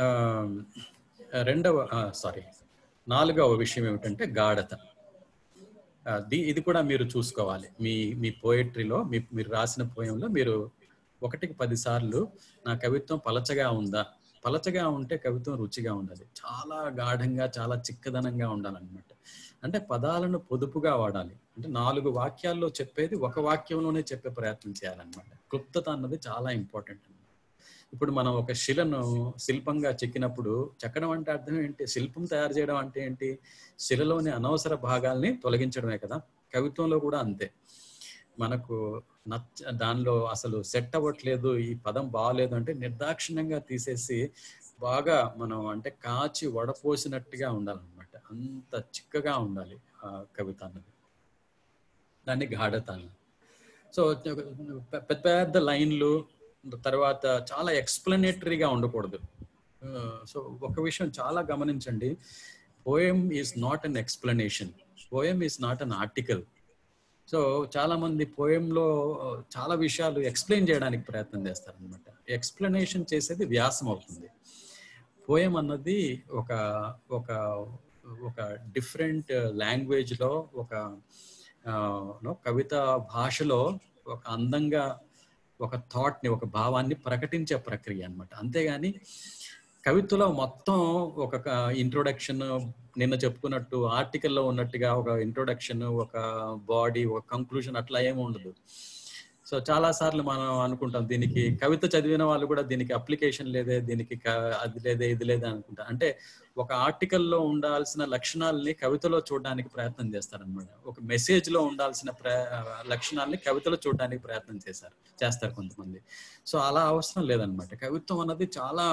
A: రెండవ సారీ నాలుగవ విషయం ఏమిటంటే గాఢత ఆ, ది- ఇది కూడా మీరు చూసుకోవాలి మీ మీ పోయట్రీలో మీ మీరు రాసిన పోయంలో మీరు ఒకటికి పది సార్లు నా కవిత్వం పలచగా ఉందా పలచగా ఉంటే కవిత్వం రుచిగా ఉండాలి చాలా గాఢంగా చాలా చిక్కదనంగా ఉండాలన్నమాట అంటే పదాలను పొదుపుగా వాడాలి అంటే నాలుగు వాక్యాల్లో చెప్పేది ఒక వాక్యంలోనే చెప్పే ప్రయత్నం చేయాలన్నమాట క్లుప్తత అన్నది చాలా ఇంపార్టెంట్ అన్నమాట ఇప్పుడు మనం ఒక శిలను శిల్పంగా చెక్కినప్పుడు చెక్కడం అంటే అర్థం ఏంటి శిల్పం తయారు చేయడం అంటే ఏంటి శిలలోని అనవసర భాగాల్ని తొలగించడమే కదా కవిత్వంలో కూడా అంతే మనకు నచ్చ దానిలో అసలు సెట్ అవ్వట్లేదు ఈ పదం బాగాలేదు అంటే నిర్దాక్షిణ్యంగా తీసేసి బాగా మనం అంటే కాచి వడపోసినట్టుగా ఉండాలన్నమాట అంత చిక్కగా ఉండాలి ఆ కవిత అన్నది దాన్ని గాఢత అన్నది సో పెద్ద పెద్ద లైన్లు తర్వాత చాలా ఎక్స్ప్లెనేటరీగా ఉండకూడదు సో ఒక విషయం చాలా గమనించండి poem is not an explanation poem is not an article so చాలా మంది పోయంలో చాలా విషయాలు ఎక్స్ప్లెయిన్ చేయడానికి ప్రయత్నం చేస్తారు అనమాట ఎక్స్ప్లెనేషన్ చేసేది వ్యాసం అవుతుంది పోయం అన్నది ఒక ఒక ఒక డిఫరెంట్ లాంగ్వేజ్ లో ఒక కవిత భాషలో ఒక అందంగా ఒక థాట్ ని ఒక భావాన్ని ప్రకటించే ప్రక్రియ అనమాట అంతేగాని కవితలో మొత్తం ఒక ఇంట్రొడక్షన్ నిన్న చెప్పుకున్నట్టు ఆర్టికల్లో ఉన్నట్టుగా ఒక ఇంట్రొడక్షన్ ఒక బాడీ ఒక కంక్లూజన్ అట్లా ఏమి ఉండదు సో చాలా సార్లు మనం అనుకుంటాం దీనికి కవిత చదివిన వాళ్ళు కూడా దీనికి అప్లికేషన్ లేదే దీనికి అది లేదే ఇది లేదే అనుకుంటా అంటే ఒక ఆర్టికల్లో ఉండాల్సిన లక్షణాలని కవితలో చూడడానికి ప్రయత్నం చేస్తారనమాట ఒక మెసేజ్ లో ఉండాల్సిన లక్షణాలని కవితలో చూడడానికి ప్రయత్నం చేశారు చేస్తారు కొంతమంది సో అలా అవసరం లేదనమాట కవిత్వం అన్నది చాలా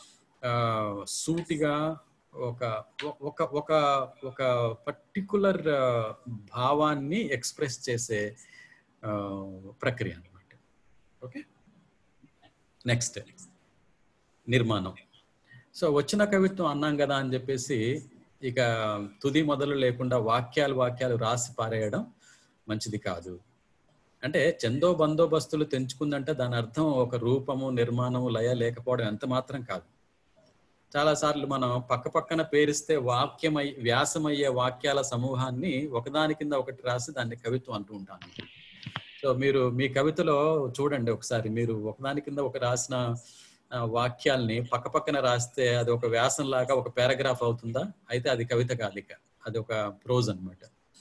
A: సూటిగా ఒక ఒక ఒక ఒక పర్టికులర్ భావాన్ని ఎక్స్ప్రెస్ చేసే ప్రక్రియ అనమాట ఓకే నెక్స్ట్ నిర్మాణం సో వచ్చిన కవిత్వం అన్నాం కదా అని చెప్పేసి ఇక తుది మొదలు లేకుండా వాక్యాలు వాక్యాలు రాసి పారేయడం మంచిది కాదు అంటే చందో బందోబస్తులు తెంచుకుందంటే దాని అర్థం ఒక రూపము నిర్మాణము లయ లేకపోవడం ఎంత మాత్రం కాదు చాలా సార్లు మనం పక్క పక్కన పేరిస్తే వాక్యమై వ్యాసమయ్యే వాక్యాల సమూహాన్ని ఒకదాని కింద ఒకటి రాసి దాన్ని కవిత్వం అంటూ ఉంటాను సో మీరు మీ కవితలో చూడండి ఒకసారి మీరు ఒకదాని కింద ఒక రాసిన వాక్యాల్ని పక్క పక్కన రాస్తే అది ఒక వ్యాసం లాగా ఒక పారాగ్రాఫ్ అవుతుందా అయితే అది కవిత కాదు ఇక అది ఒక ప్రోజ్ అనమాట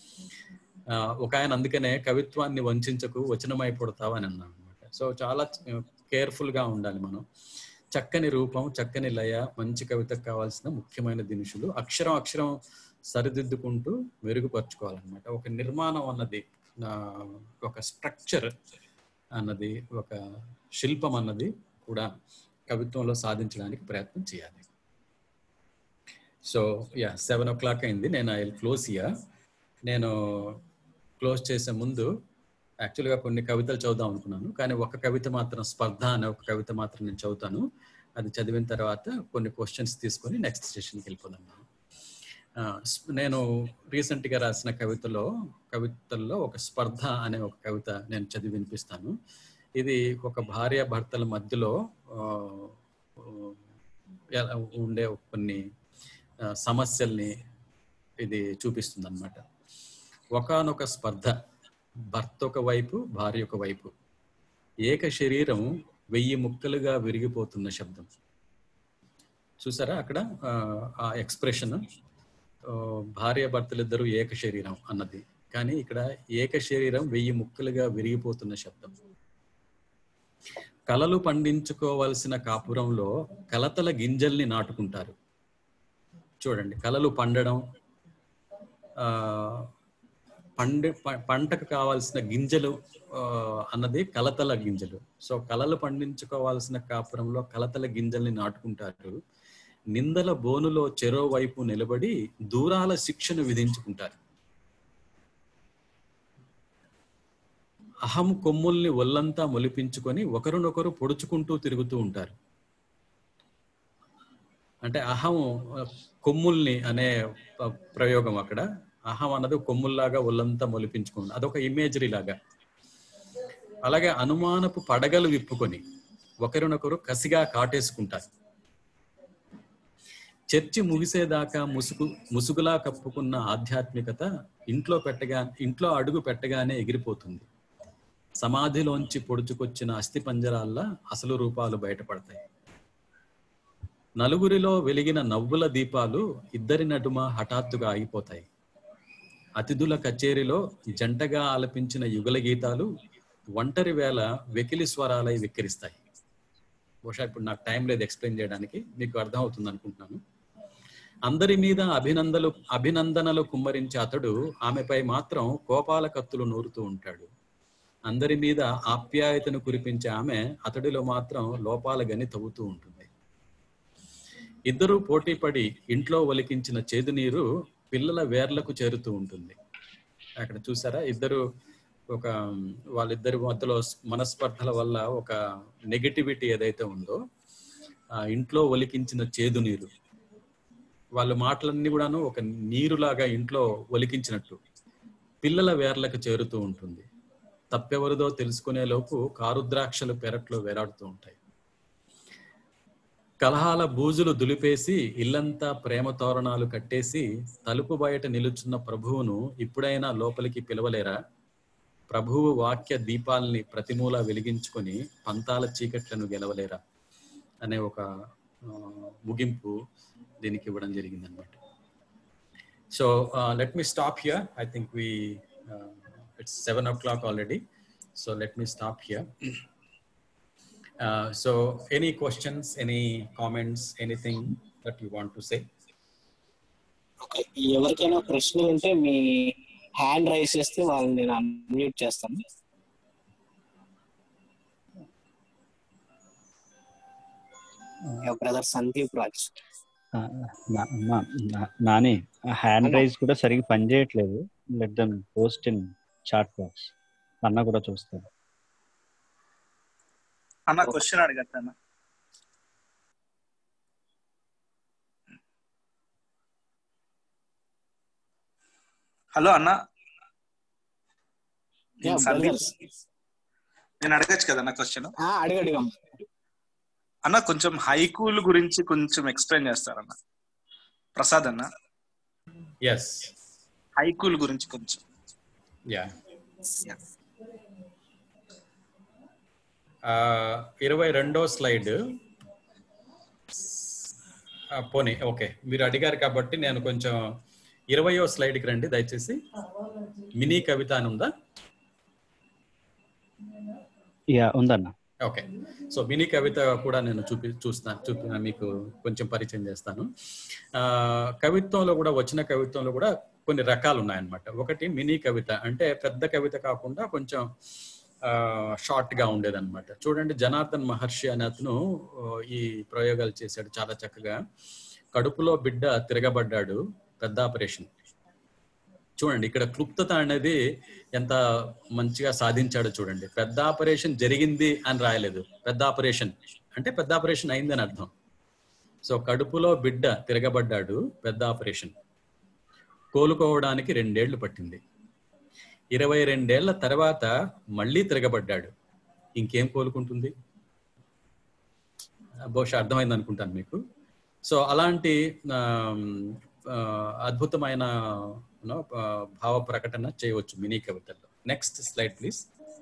A: ఒక ఆయన అందుకనే కవిత్వాన్ని వంచకు వచనమై పుడతావు అని అన్నాను అనమాట సో చాలా కేర్ఫుల్ గా ఉండాలి మనం చక్కని రూపం చక్కని లయ మంచి కవితకు కావాల్సిన ముఖ్యమైన దినుసులు అక్షరం అక్షరం సరిదిద్దుకుంటూ మెరుగుపరుచుకోవాలన్నమాట ఒక నిర్మాణం అన్నది ఒక స్ట్రక్చర్ అన్నది ఒక శిల్పం అన్నది కూడా కవిత్వంలో సాధించడానికి ప్రయత్నం చేయాలి so yeah seven o'clock అయింది నేను ఐ క్లోజ్ ఇయా నేను క్లోజ్ చేసే ముందు యాక్చువల్గా కొన్ని కవితలు చదువుదాం అనుకున్నాను కానీ ఒక కవిత మాత్రం స్పర్ధ అనే ఒక కవిత మాత్రం నేను చదువుతాను అది చదివిన తర్వాత కొన్ని క్వశ్చన్స్ తీసుకొని నెక్స్ట్ సెషన్కి వెళ్ళిపోదాం నేను రీసెంట్గా రాసిన కవితలో కవితల్లో ఒక స్పర్ధ అనే ఒక కవిత నేను చదివి వినిపిస్తాను ఇది ఒక భార్య భర్తల మధ్యలో ఉండే కొన్ని సమస్యల్ని ఇది చూపిస్తుంది అనమాట ఒకనొక స్పర్ధ భర్త ఒక వైపు భార్య ఒక వైపు ఏక శరీరం వెయ్యి ముక్కలుగా విరిగిపోతున్న శబ్దం చూసారా అక్కడ ఆ ఎక్స్ప్రెషన్ భార్య భర్తలిద్దరూ ఏక శరీరం అన్నది కానీ ఇక్కడ ఏక శరీరం వెయ్యి ముక్కలుగా విరిగిపోతున్న శబ్దం కలలు పండించుకోవలసిన కాపురంలో కలతల గింజల్ని నాటుకుంటారు చూడండి కలలు పండడం ఆ పండి పంటకు కావాల్సిన గింజలు అన్నది కలతల గింజలు సో కలలు పండించుకోవాల్సిన కాపురంలో కలతల గింజల్ని నాటుకుంటారు నిందల బోనులో చెరో వైపు నిలబడి దూరాల శిక్షను విధించుకుంటారు అహం కొమ్ముల్ని ఒళ్ళంతా మొలిపించుకొని ఒకరినొకరు పొడుచుకుంటూ తిరుగుతూ ఉంటారు అంటే అహం కొమ్ముల్ని అనే ప్రయోగం అక్కడ అహం అన్నది కొమ్ముల్లాగా ఒళ్ళంతా మొలిపించుకుంది అదొక ఇమేజరీ లాగా అలాగే అనుమానపు పడగలు విప్పుకొని ఒకరినొకరు కసిగా కాటేసుకుంటారు చర్చి ముగిసేదాకా ముసుగు ముసుగులా కప్పుకున్న ఆధ్యాత్మికత ఇంట్లో పెట్టగా ఇంట్లో అడుగు పెట్టగానే ఎగిరిపోతుంది సమాధిలోంచి పొడుచుకొచ్చిన అస్థి పంజరాల్లా అసలు రూపాలు బయటపడతాయి నలుగురిలో వెలిగిన నవ్వుల దీపాలు ఇద్దరి నడుమ హఠాత్తుగా ఆగిపోతాయి అతిథుల కచేరీలో జంటగా ఆలపించిన యుగల గీతాలు ఒంటరి వేళ వెకిలి స్వరాలై వెక్కిరిస్తాయి బహుశా ఇప్పుడు నాకు టైం లేదు ఎక్స్ప్లెయిన్ చేయడానికి మీకు అర్థం అవుతుంది అనుకుంటున్నాను అందరి మీద అభినందనలు అభినందనలు కుమ్మరించే అతడు ఆమెపై మాత్రం కోపాల కత్తులు నూరుతూ ఉంటాడు అందరి మీద ఆప్యాయతను కురిపించే ఆమె అతడిలో మాత్రం లోపాల గని తవ్వుతూ ఉంటుంది ఇద్దరూ పోటీపడి ఇంట్లో ఒలికించిన చేదు నీరు పిల్లల వేర్లకు చేరుతూ ఉంటుంది అక్కడ చూసారా ఇద్దరు ఒక వాళ్ళిద్దరి మధ్యలో మనస్పర్ధల వల్ల ఒక నెగటివిటీ ఏదైతే ఉందో ఆ ఇంట్లో ఒలికించిన చేదు నీరు వాళ్ళ మాటలన్నీ కూడాను ఒక నీరులాగా ఇంట్లో ఒలికించినట్టు పిల్లల వేర్లకు చేరుతూ ఉంటుంది తప్పెవరిదో తెలుసుకునే లోపు కారుద్రాక్షలు పెరట్లో వేలాడుతూ ఉంటాయి కలహాల బూజులు దులిపేసి ఇల్లంతా ప్రేమ తోరణాలు కట్టేసి తలుపు బయట నిలుచున్న ప్రభువును ఇప్పుడైనా లోపలికి పిలవలేరా ప్రభువు వాక్య దీపాల్ని ప్రతిమూల వెలిగించుకొని పంతాల చీకట్లను గెలవలేరా అనే ఒక ఆ, ముగింపు దీనికి ఇవ్వడం జరిగింది అనమాట so let me stop here I think we it's seven o'clock already so let me stop here so any questions any comments anything that you want to say
C: okay ఎవరికైనా ప్రశ్నలు ఉంటే మీ హ్యాండ్ రైస్ చేస్తే వాళ్ళని నేను unmute చేస్తాను brother Sandeep Raj
D: ఆ, నా- నా- నా- నాని హ్యాండ్
C: అన్న.
D: రైజ్ కూడా సరిగ్గా పనిచేయట్లేదు let them post in chat box అన్న కూడా చూస్తాను
E: అన్న క్వశ్చన్ అడగచ్చా అన్న హలో అన్న
C: Yeah,
E: సందీప్
C: brothers.
E: నేను అడగచ్చు కదా అన్న క్వశ్చన్
C: ఆ, అడుగు అడుగు
E: అన్న కొంచెం హైకూల్ గురించి కొంచెం ఎక్స్ప్లెయిన్ చేస్తారన్న ప్రసాద్ అన్న
A: ఎస్
E: హైకూల్ గురించి కొంచెం
A: యా ఇరవై రెండో స్లైడ్ పోనీ ఓకే మీరు అడిగారు కాబట్టి నేను కొంచెం ఇరవయో స్లైడ్కి రండి దయచేసి మినీ కవిత అని ఉందా
D: యా ఉందన్న
A: ఓకే సో మినీ కవిత కూడా నేను చూపి చూస్తాను చూపి మీకు కొంచెం పరిచయం చేస్తాను ఆ, కవిత్వంలో కూడా వచ్చిన కవిత్వంలో కూడా కొన్ని రకాలు ఉన్నాయన్నమాట ఒకటి మినీ కవిత అంటే పెద్ద కవిత కాకుండా కొంచెం షార్ట్ గా ఉండేదన్నమాట చూడండి జనార్దన్ మహర్షి అనే అతను ఆ, ఈ ప్రయోగాలు చేశాడు చాలా చక్కగా కడుపులో బిడ్డ తిరగబడ్డాడు పెద్ద ఆపరేషన్ చూడండి ఇక్కడ క్లుప్తత అనేది ఎంత మంచిగా సాధించాడో చూడండి పెద్ద ఆపరేషన్ జరిగింది అని రాయలేదు పెద్ద ఆపరేషన్ అంటే పెద్ద ఆపరేషన్ అయిందని అర్థం సో కడుపులో బిడ్డ తిరగబడ్డాడు పెద్ద ఆపరేషన్ కోలుకోవడానికి రెండేళ్లు పట్టింది ఇరవై రెండేళ్ల తర్వాత మళ్ళీ తిరగబడ్డాడు ఇంకేం కోలుకుంటుంది బహుశా అర్థమైంది అనుకుంటాను మీకు సో అలాంటి ఆమ్, ఆ, అద్భుతమైన you know, ఆ, భావ ప్రకటన చేయవచ్చు మినీ కవితల్లో నెక్స్ట్ స్లైడ్ ప్లీజ్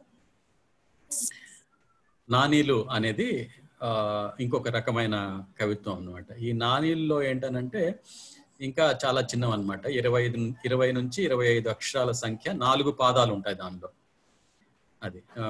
A: నానీలు అనేది ఆ, ఇంకొక రకమైన కవిత్వం అన్నమాట ఈ నానీల్లో ఏంటనంటే ఇంకా చాలా చిన్నవి అనమాట ఇరవై ఐదు ఇరవై నుంచి ఇరవై ఐదు అక్షరాల సంఖ్య నాలుగు పాదాలు ఉంటాయి దానిలో అది ఆ,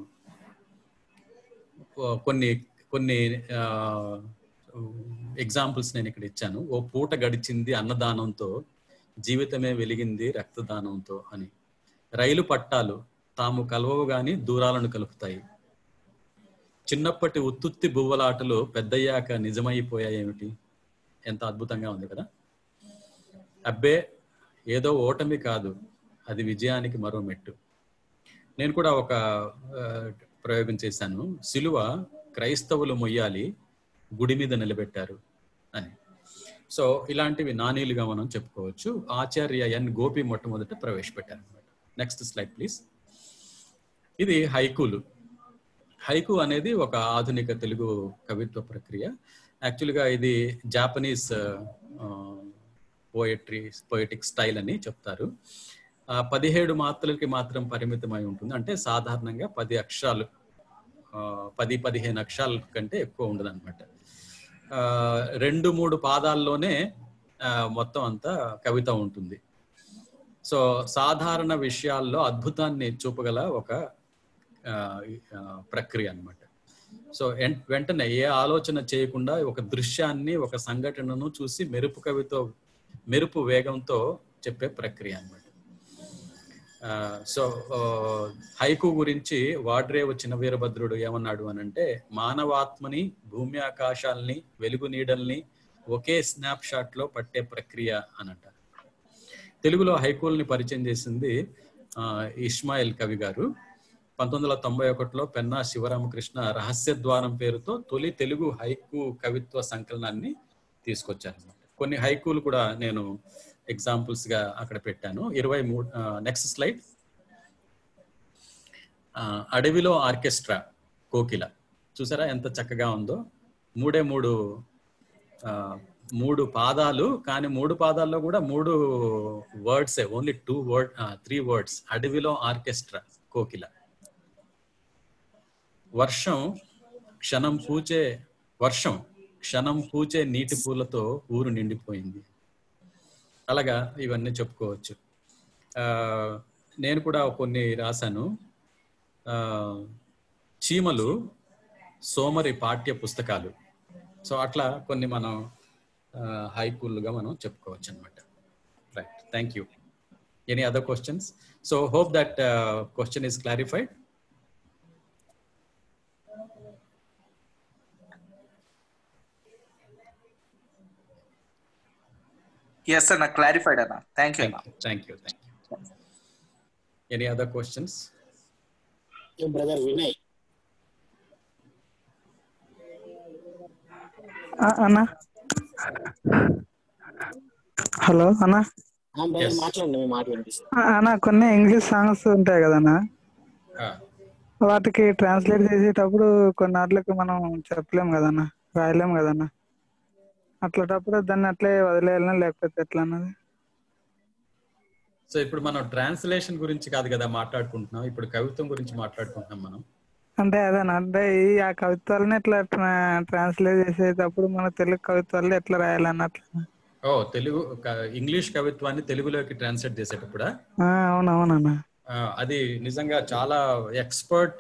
A: ఓ- కొన్ని కొన్ని ఎగ్జాంపుల్స్ నేను ఇక్కడ ఇచ్చాను ఓ పూట గడిచింది అన్నదానంతో జీవితమే వెలిగింది రక్తదానంతో అని రైలు పట్టాలు తాము కలవవు గాని దూరాలను కలుపుతాయి చిన్నప్పటి ఉత్తుత్తి బువ్వలాటలు పెద్దయ్యాక నిజమైపోయాయేమిటి ఎంత అద్భుతంగా ఉంది కదా అబ్బే ఏదో ఓటమి కాదు అది విజయానికి మరో మెట్టు నేను కూడా ఒక ఆ, ప్రయోగం చేశాను సిలువ క్రైస్తవులు మొయ్యాలి గుడి మీద నిలబెట్టారు అని సో ఇలాంటివి నానీలుగా మనం చెప్పుకోవచ్చు ఆచార్య ఎన్ గోపి మొట్టమొదట ప్రవేశపెట్టారు అనమాట నెక్స్ట్ స్లైడ్ ప్లీజ్ ఇది హైకూలు హైకు అనేది ఒక ఆధునిక తెలుగు కవిత్వ ప్రక్రియ యాక్చువల్గా ఇది జాపనీస్ పోయట్రీ పోయటిక్ స్టైల్ అని చెప్తారు ఆ, పదిహేడు మాత్రలకి మాత్రం పరిమితమై ఉంటుంది అంటే సాధారణంగా పది అక్షరాలు ఆ, పది పదిహేను అక్షరాల కంటే ఎక్కువ ఉండదు అనమాట రెండు మూడు పాదాల్లోనే ఆ, మొత్తం అంతా కవిత ఉంటుంది సో సాధారణ విషయాల్లో అద్భుతాన్ని చూపగల ఒక ఆ, ఆ, ప్రక్రియ అన్నమాట సో ఎన్- వెంటనే ఏ ఆలోచన చేయకుండా ఒక దృశ్యాన్ని ఒక సంఘటనను చూసి మెరుపు కవితో మెరుపు వేగంతో చెప్పే ప్రక్రియ అన్నమాట సో హైకు గురించి వాడ్రేవ్ చిన్న వీరభద్రుడు ఏమన్నాడు అని అంటే మానవాత్మని భూమి ఆకాశాల్ని వెలుగు నీడల్ని ఒకే స్నాప్ షాట్ లో పట్టే ప్రక్రియ అని అంటారు తెలుగులో హైకూల్ని పరిచయం చేసింది ఆ, ఇస్మాయిల్ కవి గారు పంతొమ్మిది వందల తొంభై ఒకటిలో పెన్నా శివరామకృష్ణ రహస్య ద్వారం పేరుతో తొలి తెలుగు హైకు కవిత్వ సంకలనాన్ని తీసుకొచ్చారు కొన్ని హైకూలు కూడా నేను ఎగ్జాంపుల్స్ గా అక్కడ పెట్టాను ఇరవై మూడు నెక్స్ట్ స్లైడ్ అడవిలో ఆర్కెస్ట్రా కోకిల చూసారా ఎంత చక్కగా ఉందో మూడే మూడు ఆ, మూడు పాదాలు కానీ మూడు పాదాల్లో కూడా మూడు words only two word three words అడవిలో ఆర్కెస్ట్రా కోకిల వర్షం క్షణం పూచే వర్షం క్షణం పూచే నీటి పూలతో ఊరు నిండిపోయింది అలాగా ఇవన్నీ చెప్పుకోవచ్చు ఆ, నేను కూడా కొన్ని రాశాను ఆ, చీమలు సోమరి పాఠ్య పుస్తకాలు సో అట్లా కొన్ని మనం హైకూల్గా మనం చెప్పుకోవచ్చు అనమాట right thank you any other questions so hope that question is clarified
E: yes అన్న క్లారిఫైడ్ అన్న థ్యాంక్ యూ అన్న
A: thank you thank you any other questions
C: brother Vinay
F: ఆ, అన్నా హలో అన్నా
C: బ్రదర్
A: Yes.
C: మాట్లాడండి మీ మాట వినిపిస్తుంది
F: ఆ, అన్నా కొన్ని ఇంగ్లీష్ సాంగ్స్ ఉంటాయి కదన్నా వాటికి ట్రాన్స్లేట్ చేసేటప్పుడు కొన్ని వాటికి మనం చెప్పలేం కదన్నా రాయలేం కదన్నా అట్లాంటప్పుడు దాన్ని అట్లే వదిలేయాలన్నా లేకపోతే ఎట్లా అన్నది
A: సో ఇప్పుడు మనం ట్రాన్స్లేషన్ గురించి కాదు కదా మాట్లాడుకుంటున్నాం ఇప్పుడు కవిత్వం గురించి మాట్లాడుకుంటున్నాం మనం
F: అంటే అదేనా అంటే ఈ ఆ కవిత్వాలని ఎట్లా ట్రాన్స్లేట్ చేసేటప్పుడు మన తెలుగు కవిత్వాలు ఎట్లా రాయాలన్న అట్లా
A: ఓ తెలుగు క- ఇంగ్లీష్ కవిత్వాన్ని తెలుగులోకి ట్రాన్స్లేట్ చేసేటప్పుడా
F: ఆ, అవునవునన్నా
A: ఆ, అది నిజంగా చాలా ఎక్స్పర్ట్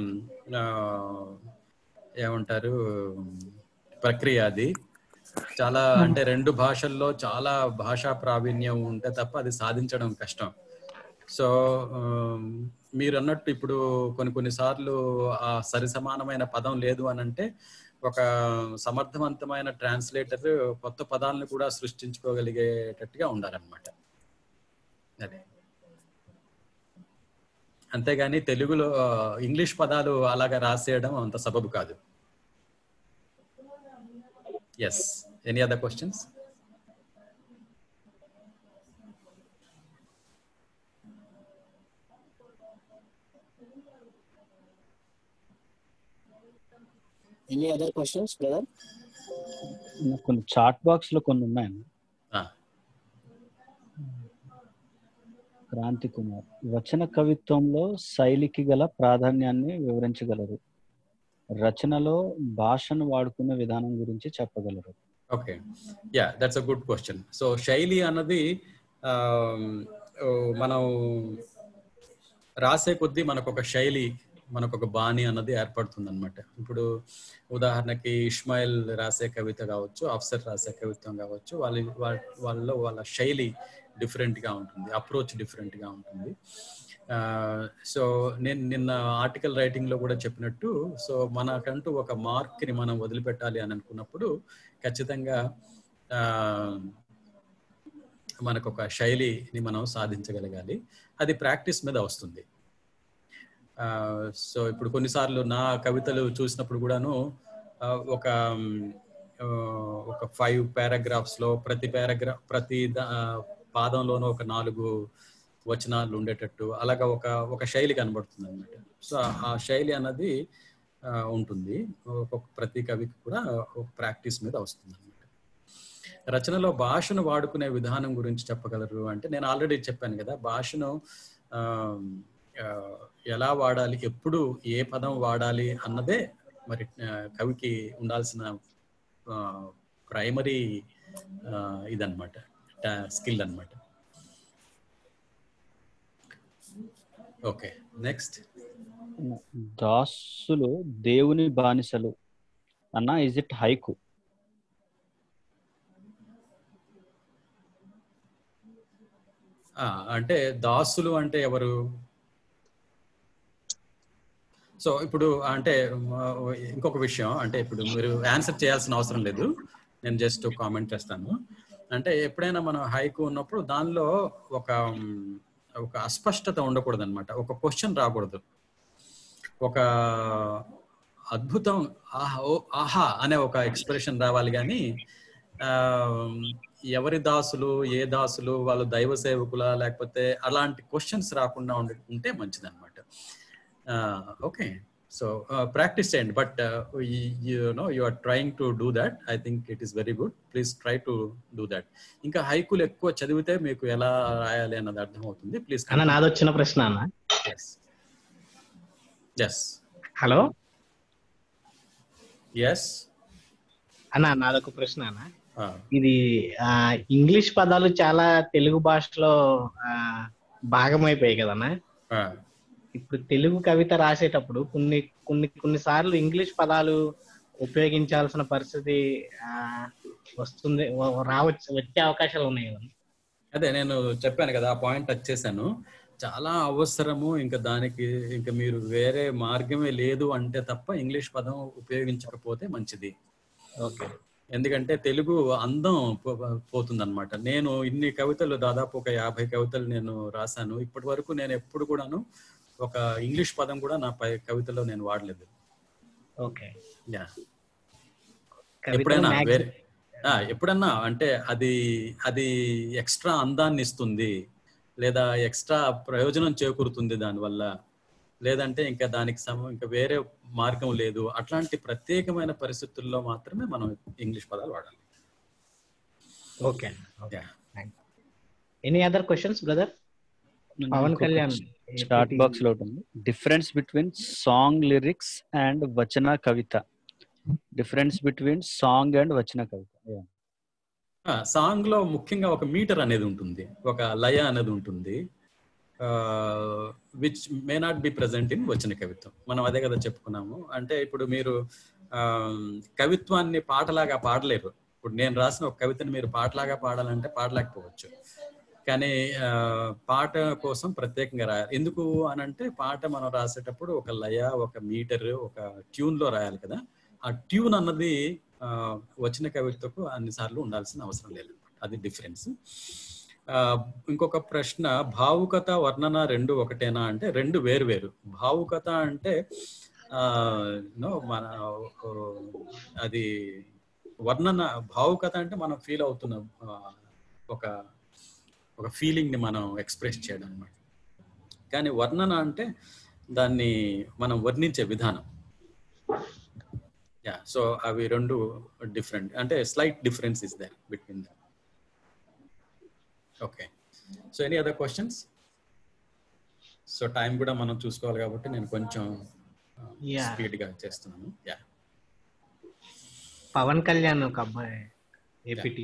A: ఏమంటారు ప్రక్రియ అది చాలా అంటే రెండు భాషల్లో చాలా భాషా ప్రావీణ్యం ఉంటే తప్ప అది సాధించడం కష్టం సో ఆమ్, మీరు అన్నట్టు ఇప్పుడు కొన్ని కొన్ని సార్లు ఆ సరి సమానమైన పదం లేదు అని అంటే ఒక సమర్థవంతమైన ట్రాన్స్లేటర్ కొత్త పదాలను కూడా సృష్టించుకోగలిగేటట్టుగా ఉండాలన్నమాట అదే అంతేగాని తెలుగులో ఆ, ఇంగ్లీష్ పదాలు అలాగా రాసేయడం అంత సబబు కాదు yes any other questions
C: any other questions brother
D: నాకు కొన్ని చాట్ బాక్స్ లో కొన్ని ఉన్నాయి క్రాంతి కుమార్ వచన కవిత్వంలో శైలికి గల ప్రాధాన్యాన్ని వివరించగలరు రచనలో భాషను వాడుకునే విధానం గురించి చెప్పగలరు
A: okay yeah that's a good question so శైలి అన్నది ఆమ్, ఓ, మనం రాసే కొద్దీ మనకు ఒక శైలి మనకు ఒక బాణి అన్నది ఏర్పడుతుంది అనమాట ఇప్పుడు ఉదాహరణకి ఇస్మాయిల్ రాసే కవిత కావచ్చు అఫ్సర్ రాసే కవిత్వం కావచ్చు వాళ్ళ వాళ్ళ- వాళ్ళలో వాళ్ళ శైలి డిఫరెంట్ గా ఉంటుంది అప్రోచ్ డిఫరెంట్ గా ఉంటుంది సో నేను నిన్న ఆర్టికల్ రైటింగ్ లో కూడా చెప్పినట్టు సో మనకంటూ ఒక మార్క్ ని మనం వదిలిపెట్టాలి అని అనుకున్నప్పుడు ఖచ్చితంగా ఆ, మనకు ఒక శైలిని మనం సాధించగలగాలి అది ప్రాక్టీస్ మీద వస్తుంది ఆ, సో ఇప్పుడు కొన్నిసార్లు నా కవితలు చూసినప్పుడు కూడాను ఆ, ఒక మ్, ఆ, ఒక ఫైవ్ పారాగ్రాఫ్స్ లో ప్రతి పారాగ్రాఫ్ ప్రతి దా- పాదంలోనూ ఒక నాలుగు వచనాలు ఉండేటట్టు అలాగా ఒక ఒక శైలి కనబడుతుంది అనమాట సో ఆ- ఆ శైలి అన్నది ఆ, ఉంటుంది ఒక్కొక్క ప్రతి కవికి కూడా ఒక ప్రాక్టీస్ మీద వస్తుంది అనమాట రచనలో భాషను వాడుకునే విధానం గురించి చెప్పగలరు అంటే నేను ఆల్రెడీ చెప్పాను కదా భాషను ఆ, ఆ, ఎలా వాడాలి ఎప్పుడు ఏ పదం వాడాలి అన్నదే మరి ఆ, కవికి ఉండాల్సిన ప్రైమరీ ఇదన్నమాట స్కిల్ అన్నమాట ఓకే నెక్స్ట్
D: దాసులు దేవుని బానిసలు అన్న ఇజ్ ఇట్ హైకు
A: ఆ, అంటే దాసులు అంటే ఎవరు సో ఇప్పుడు అంటే మ, ఇంకొక విషయం అంటే ఇప్పుడు మీరు ఆన్సర్ చేయాల్సిన అవసరం లేదు నేను జస్ట్ కామెంట్ చేస్తాను అంటే ఎప్పుడైనా మనం హైకు ఉన్నప్పుడు దానిలో ఒక మ్, ఒక అస్పష్టత ఉండకూడదు అనమాట ఒక క్వశ్చన్ రాకూడదు ఒక అద్భుతం ఆహా ఓ ఆహా అనే ఒక ఎక్స్ప్రెషన్ రావాలి కానీ ఆ, ఎవరి దాసులు ఏ దాసులు వాళ్ళు దైవ సేవకులా లేకపోతే అలాంటి క్వశ్చన్స్ రాకుండా ఉండి ఉంటే మంచిది అనమాట ఓకే సో ప్రాక్టీస్ చేయండి but no you are trying to do that I think it is very good please try to do that ఇంకా హైకులు ఎక్కువ చదివితే మీకు ఎలా రాయాలి అన్నది అర్థం అవుతుంది ప్లీజ్
G: అన్న నాది వచ్చిన ప్రశ్న అన్న
A: ఎస్
G: హలో
A: ఎస్
G: అన్న నాదొక ప్రశ్న అన్న ఇది ఆ, ఇంగ్లీష్ పదాలు చాలా తెలుగు భాషలో ఆ, భాగమైపోయాయి కదన్న ఇప్పుడు తెలుగు కవిత రాసేటప్పుడు కొన్ని కొన్ని కొన్ని సార్లు ఇంగ్లీష్ పదాలు ఉపయోగించాల్సిన పరిస్థితి ఆ, వస్తుంది వ- రావచ్చు వచ్చే అవకాశాలు ఉన్నాయి కదా
A: అదే నేను చెప్పాను కదా ఆ పాయింట్ టచ్ చేశాను చాలా అవసరము ఇంకా దానికి ఇంకా మీరు వేరే మార్గమే లేదు అంటే తప్ప ఇంగ్లీష్ పదం ఉపయోగించకపోతే మంచిది
G: ఓకే
A: ఎందుకంటే తెలుగు అందం పోతుంది అనమాట నేను ఇన్ని కవితలు దాదాపు ఒక యాభై కవితలు నేను రాశాను ఇప్పటి వరకు నేను ఎప్పుడు కూడాను ఒక ఇంగ్లీష్ పదం కూడా నా పై కవితలో నేను వాడలేదు
G: ఓకే
A: యా
G: కవితలో
A: ఎప్పుడైనా
G: maximum-
A: వేరే ఆ, ఎప్పుడన్నా అంటే అది అది ఎక్స్ట్రా అందాన్ని ఇస్తుంది లేదా ఎక్స్ట్రా ప్రయోజనం చేకూరుతుంది దానివల్ల లేదంటే ఇంకా దానికి సమ ఇంకా వేరే మార్గం లేదు అట్లాంటి ప్రత్యేకమైన పరిస్థితుల్లో మాత్రమే మనం ఇంగ్లీష్ పదాలు వాడాలి
G: okay any other questions brother Pawan Kalyan
D: chat box లో ఉంటుంది difference between song lyrics and వచన కవిత డిఫరెన్స్ బిట్వీన్ సాంగ్ అండ్ వచన కవిత Yeah.
A: సాంగ్ లో ముఖ్యంగా ఒక మీటర్ అనేది ఉంటుంది ఒక లయ అనేది ఉంటుంది which may not be present in వచ్చిన కవిత్వం మనం అదే కదా చెప్పుకున్నాము అంటే ఇప్పుడు మీరు ఆ, కవిత్వాన్ని పాటలాగా పాడలేరు ఇప్పుడు నేను రాసిన ఒక కవితని మీరు పాటలాగా పాడాలంటే పాడలేకపోవచ్చు కానీ ఆ, పాట కోసం ప్రత్యేకంగా రాయాలి ఎందుకు అని అంటే పాట మనం రాసేటప్పుడు ఒక లయ ఒక మీటర్ ఒక ట్యూన్ లో రాయాలి కదా ఆ ట్యూన్ అన్నది ఆ, వచ్చిన కవితకు అన్నిసార్లు ఉండాల్సిన అవసరం లేదు అది డిఫరెన్స్ ఆ, ఇంకొక ప్రశ్న భావుకత వర్ణన రెండు ఒకటేనా అంటే రెండు వేరు వేరు భావుకత అంటే ఆ, నో మన ఓ, అది వర్ణన భావుకత అంటే మనం ఫీల్ అవుతున్న ఆ, ఒక ఒక ఫీలింగ్ ని మనం ఎక్స్ప్రెస్ చేయడం అనమాట కానీ వర్ణన అంటే దాన్ని మనం వర్ణించే విధానం యా సో అవి రెండు డిఫరెంట్ అంటే slight difference is there between them okay so any other questions so time కూడా మనం చూసుకోవాలి కాబట్టి నేను కొంచెం
G: Yeah.
A: స్పీడ్ గా చేస్తున్నాను యా
G: పవన్ కళ్యాణ్ ఒక అబ్బాయి APT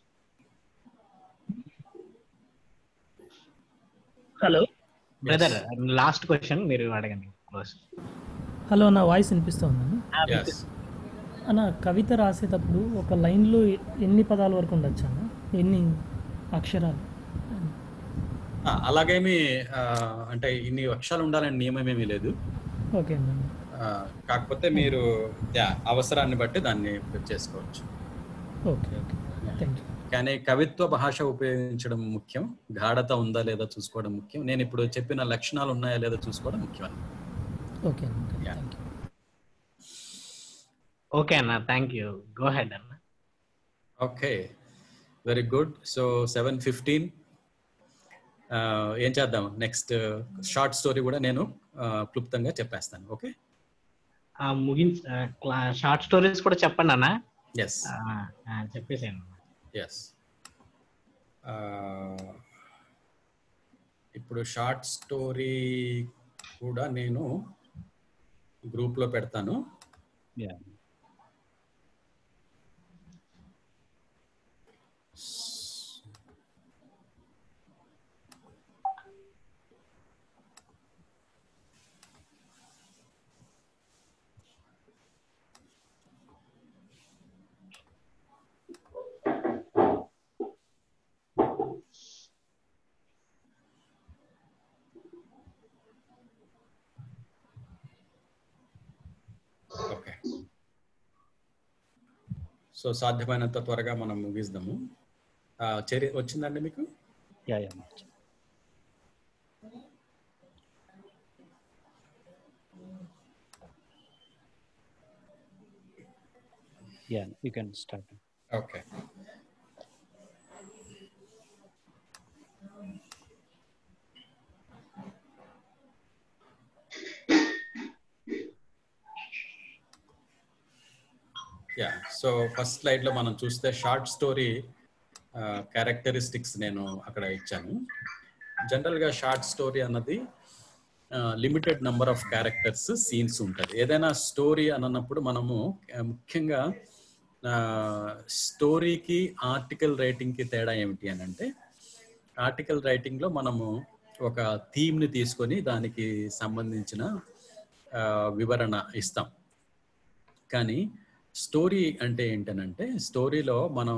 H: hello
G: brother last question మీరు అడగండి క్లోజ్
H: హలో నా వాయిస్ వినిపిస్తుందా
A: ఎస్
H: అన్న కవిత రాసేటప్పుడు ఒక లైన్లో ఎన్ని పదాల వరకు ఉండొచ్చు అన్న ఎన్ని అక్షరాలు
A: అలాగేమి ఆ, అంటే ఇన్ని అక్షరాలు ఉండాలని నియమం ఏమీ లేదు
H: ఓకే అన్న
A: ఆ, కాకపోతే మీరు యా అవసరాన్ని బట్టి దాన్ని చేసుకోవచ్చు
H: ఓకే ఓకే థ్యాంక్ యూ
A: కానీ కవిత్వ భాష ఉపయోగించడం ముఖ్యం గాఢత ఉందా లేదా చూసుకోవడం ముఖ్యం నేను ఇప్పుడు చెప్పిన లక్షణాలు ఉన్నాయా లేదా చూసుకోవడం ముఖ్యం
H: ఓకే అన్న
A: Yeah.
H: థ్యాంక్ యూ
G: ఓకే అన్న థ్యాంక్ యూ గో హెడ్ అన్న
A: okay very good so seven fifteen ఏం చేద్దాం నెక్స్ట్ షార్ట్ స్టోరీ కూడా నేను ఆ, క్లుప్తంగా చెప్పేస్తాను ఓకే
G: ఆ, ముగించ షార్ట్ స్టోరీస్ కూడా చెప్పండి అన్న
A: ఎస్
G: ఆ, ఆ, చెప్పేసాను
A: ఎస్ ఇప్పుడు షార్ట్ స్టోరీ కూడా నేను గ్రూప్లో పెడతాను
D: Yeah.
A: సో సాధ్యమైనంత త్వరగా మనం ముగిద్దాము ఆ, చర్య వచ్చిందండి మీకు
D: yeah yeah yeah you can start
A: okay yeah so first slide లో మనం చూస్తే షార్ట్ స్టోరీ క్యారెక్టరిస్టిక్స్ నేను అక్కడ ఇచ్చాను జనరల్ గా షార్ట్ స్టోరీ అన్నది limited number of characters scenes ఉంటుంది ఏదైనా స్టోరీ అన్నప్పుడు మనము ఆ, ముఖ్యంగా స్టోరీకి ఆర్టికల్ రైటింగ్కి తేడా ఏమిటి అని అంటే ఆర్టికల్ రైటింగ్లో మనము ఒక థీమ్ని తీసుకొని దానికి సంబంధించిన ఆ, వివరణ ఇస్తాం కానీ స్టోరీ అంటే ఏంటనంటే స్టోరీలో మనం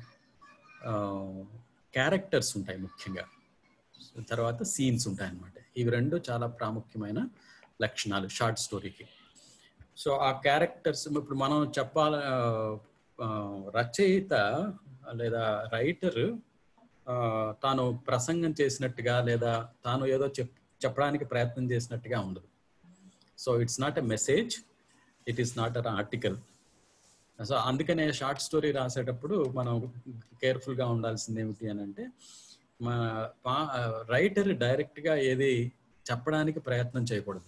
A: క్యారెక్టర్స్ ఉంటాయి ముఖ్యంగా తర్వాత సీన్స్ ఉంటాయి అన్నమాట ఇవి రెండు చాలా ప్రాముఖ్యమైన లక్షణాలు షార్ట్ స్టోరీకి సో ఆ క్యారెక్టర్స్ ఇప్పుడు మనం చెప్పాల ఆ, రచయిత లేదా రైటర్ తాను ప్రసంగం చేసినట్టుగా లేదా తాను ఏదో చెప్ చెప్పడానికి ప్రయత్నం చేసినట్టుగా ఉండదు so it's not a message it is not an article so అందుకనే షార్ట్ స్టోరీ రాసేటప్పుడు మనం కేర్ఫుల్గా ఉండాల్సింది ఏమిటి అని అంటే మన రైటర్ డైరెక్ట్గా ఏది చెప్పడానికి ప్రయత్నం చేయకూడదు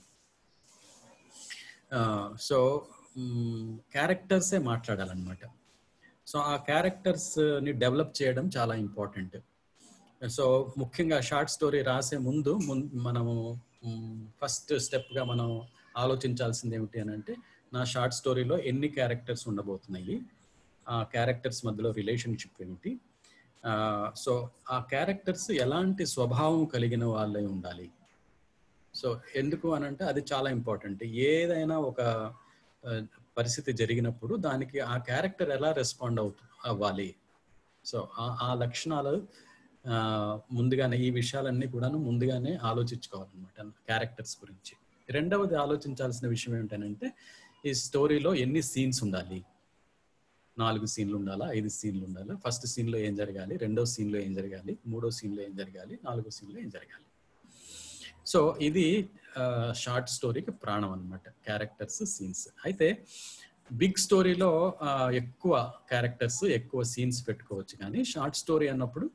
A: సో క్యారెక్టర్సే మాట్లాడాలన్నమాట సో ఆ క్యారెక్టర్స్ ని డెవలప్ చేయడం చాలా ఇంపార్టెంట్ సో ముఖ్యంగా షార్ట్ స్టోరీ రాసే ముందు ముం- మనము ఫస్ట్ స్టెప్గా మనం ఆలోచించాల్సింది ఏమిటి అని అంటే నా షార్ట్ స్టోరీలో ఎన్ని క్యారెక్టర్స్ ఉండబోతున్నాయి ఆ క్యారెక్టర్స్ మధ్యలో రిలేషన్షిప్ ఏమిటి సో ఆ క్యారెక్టర్స్ ఎలాంటి స్వభావం కలిగిన వాళ్ళై ఉండాలి సో ఎందుకు అని అంటే అది చాలా ఇంపార్టెంట్ ఏదైనా ఒక ఆ, పరిస్థితి జరిగినప్పుడు దానికి ఆ క్యారెక్టర్ ఎలా రెస్పాండ్ అవుతు అవ్వాలి సో ఆ- ఆ లక్షణాలు ఆ, ముందుగానే ఈ విషయాలన్నీ కూడాను ముందుగానే ఆలోచించుకోవాలన్నమాట క్యారెక్టర్స్ గురించి రెండవది ఆలోచించాల్సిన విషయం ఏంటంటే ఈ స్టోరీలో ఎన్ని సీన్స్ ఉండాలి నాలుగు సీన్లు ఉండాలా ఐదు సీన్లు ఉండాలా ఫస్ట్ సీన్లో ఏం జరగాలి రెండో సీన్లో ఏం జరగాలి మూడో సీన్లో ఏం జరగాలి నాలుగో సీన్లో ఏం జరగాలి సో ఇది షార్ట్ స్టోరీకి ప్రాణం అన్నమాట క్యారెక్టర్స్ సీన్స్ అయితే బిగ్ స్టోరీలో ఎక్కువ క్యారెక్టర్స్ ఎక్కువ సీన్స్ పెట్టుకోవచ్చు కానీ షార్ట్ స్టోరీ అన్నప్పుడు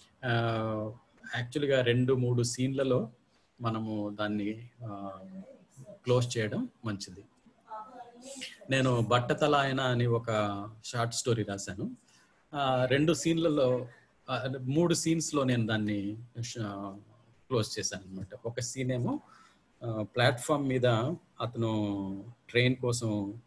A: యాక్చువల్గా రెండు మూడు సీన్లలో మనము దాన్ని క్లోజ్ చేయడం మంచిది నేను బట్టతల ఆయన అని ఒక షార్ట్ స్టోరీ రాశాను ఆ, రెండు సీన్లలో ఆ, మూడు సీన్స్లో నేను దాన్ని క్లోజ్ చేశాను అనమాట ఒక సీన్ ఏమో ప్లాట్ఫామ్ మీద అతను ట్రైన్ కోసం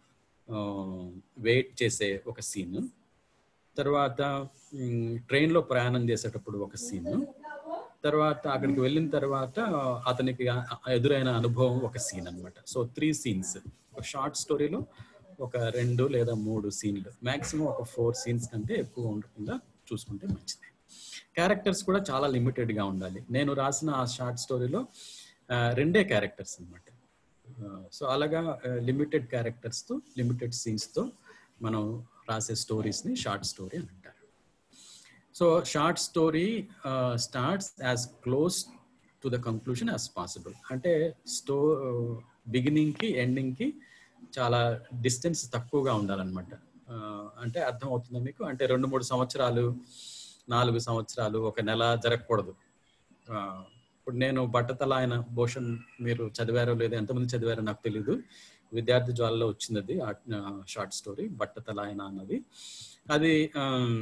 A: వెయిట్ చేసే ఒక సీన్ తర్వాత ట్రైన్లో ప్రయాణం చేసేటప్పుడు ఒక సీన్ తర్వాత అక్కడికి వెళ్ళిన తర్వాత అతనికి ఆ- ఎదురైన అనుభవం ఒక సీన్ అన్నమాట సో త్రీ సీన్స్ ఒక షార్ట్ స్టోరీలో ఒక రెండు లేదా మూడు సీన్లు మాక్సిమం ఒక ఫోర్ సీన్స్ కంటే ఎక్కువ ఉండకుండా చూసుకుంటే మంచిది క్యారెక్టర్స్ కూడా చాలా లిమిటెడ్ గా ఉండాలి నేను రాసిన ఆ షార్ట్ స్టోరీలో ఆ, రెండే క్యారెక్టర్స్ అనమాట సో అలాగా లిమిటెడ్ క్యారెక్టర్స్ తో లిమిటెడ్ సీన్స్ తో మనం రాసే స్టోరీస్ ని షార్ట్ స్టోరీ అని అంటారు so short story starts as close to the conclusion as possible అంటే స్టో బిగినింగ్ కి ఎండింగ్ కి చాలా డిస్టెన్స్ తక్కువగా ఉండాలన్నమాట ఆ, అంటే అర్థం అవుతుందా మీకు అంటే రెండు మూడు సంవత్సరాలు నాలుగు సంవత్సరాలు ఒక నెల జరగకూడదు ఆ, ఇప్పుడు నేను బట్టతల ఆయన భూషణ్ మీరు చదివారో లేదో ఎంతమంది చదివారో నాకు తెలియదు విద్యార్థి జ్వాలలో వచ్చింది అది షార్ట్ స్టోరీ బట్టతల ఆయన అన్నది అది ఆమ్,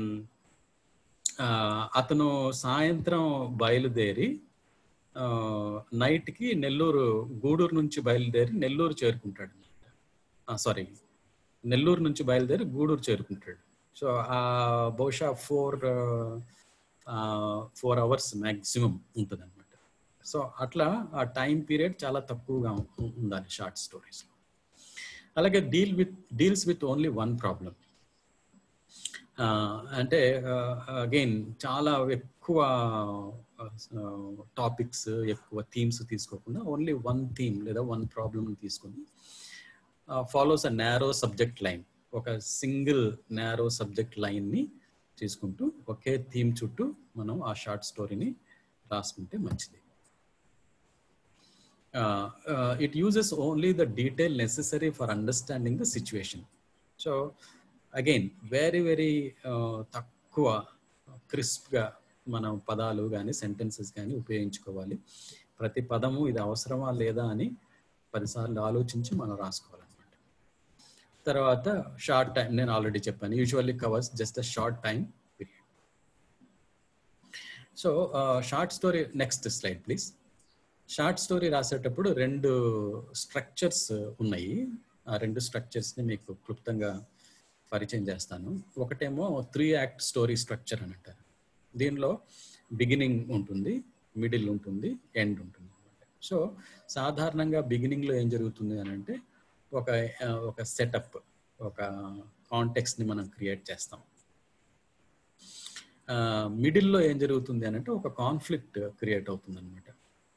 A: ఆ, అతను సాయంత్రం బయలుదేరి నైట్ కి నెల్లూరు గూడూరు నుంచి బయలుదేరి నెల్లూరు చేరుకుంటాడు సారీ నెల్లూరు నుంచి బయలుదేరి గూడూరు చేరుకుంటాడు సో ఆ బహుశా ఫోర్ ఫోర్ అవర్స్ మ్యాక్సిమం ఉంటుంది అనమాట సో అట్లా ఆ టైం పీరియడ్ చాలా తక్కువగా ఉ- ఉండాలి షార్ట్ స్టోరీస్ అలాగే deal with deals with only one problem అంటే అగైన్ చాలా ఎక్కువ టాపిక్స్ ఎక్కువ థీమ్స్ తీసుకోకుండా ఓన్లీ వన్ థీమ్ లేదా వన్ ప్రాబ్లమ్ తీసుకొని follows a narrow subject line ఒక సింగిల్ నేరో సబ్జెక్ట్ లైన్ని తీసుకుంటూ ఒకే థీమ్ చుట్టూ మనం ఆ షార్ట్ స్టోరీని రాసుకుంటే మంచిది it uses only the detail necessary for understanding the situation so again very very తక్కువ క్రిస్ప్గా మనం పదాలు కానీ సెంటెన్సెస్ కానీ ఉపయోగించుకోవాలి ప్రతి పదము ఇది అవసరమా లేదా అని పదిసార్లు ఆలోచించి మనం రాసుకోవాలన్నమాట తర్వాత షార్ట్ టైం నేను ఆల్రెడీ చెప్పాను usually covers just a short time period so short story next slide please short story రాసేటప్పుడు రెండు స్ట్రక్చర్స్ ఉన్నాయి ఆ రెండు స్ట్రక్చర్స్ని మీకు క్లుప్తంగా పరిచయం చేస్తాను ఒకటేమో త్రీ యాక్ట్ స్టోరీ స్ట్రక్చర్ అని అంటారు దీనిలో బిగినింగ్ ఉంటుంది మిడిల్ ఉంటుంది ఎండ్ ఉంటుంది సో సాధారణంగా బిగినింగ్లో ఏం జరుగుతుంది అని అంటే ఒక ఒక సెటప్ ఒక కాంటెక్స్ని మనం క్రియేట్ చేస్తాం మిడిల్లో ఏం జరుగుతుంది అని అంటే ఒక కాన్ఫ్లిక్ట్ క్రియేట్ అవుతుంది అనమాట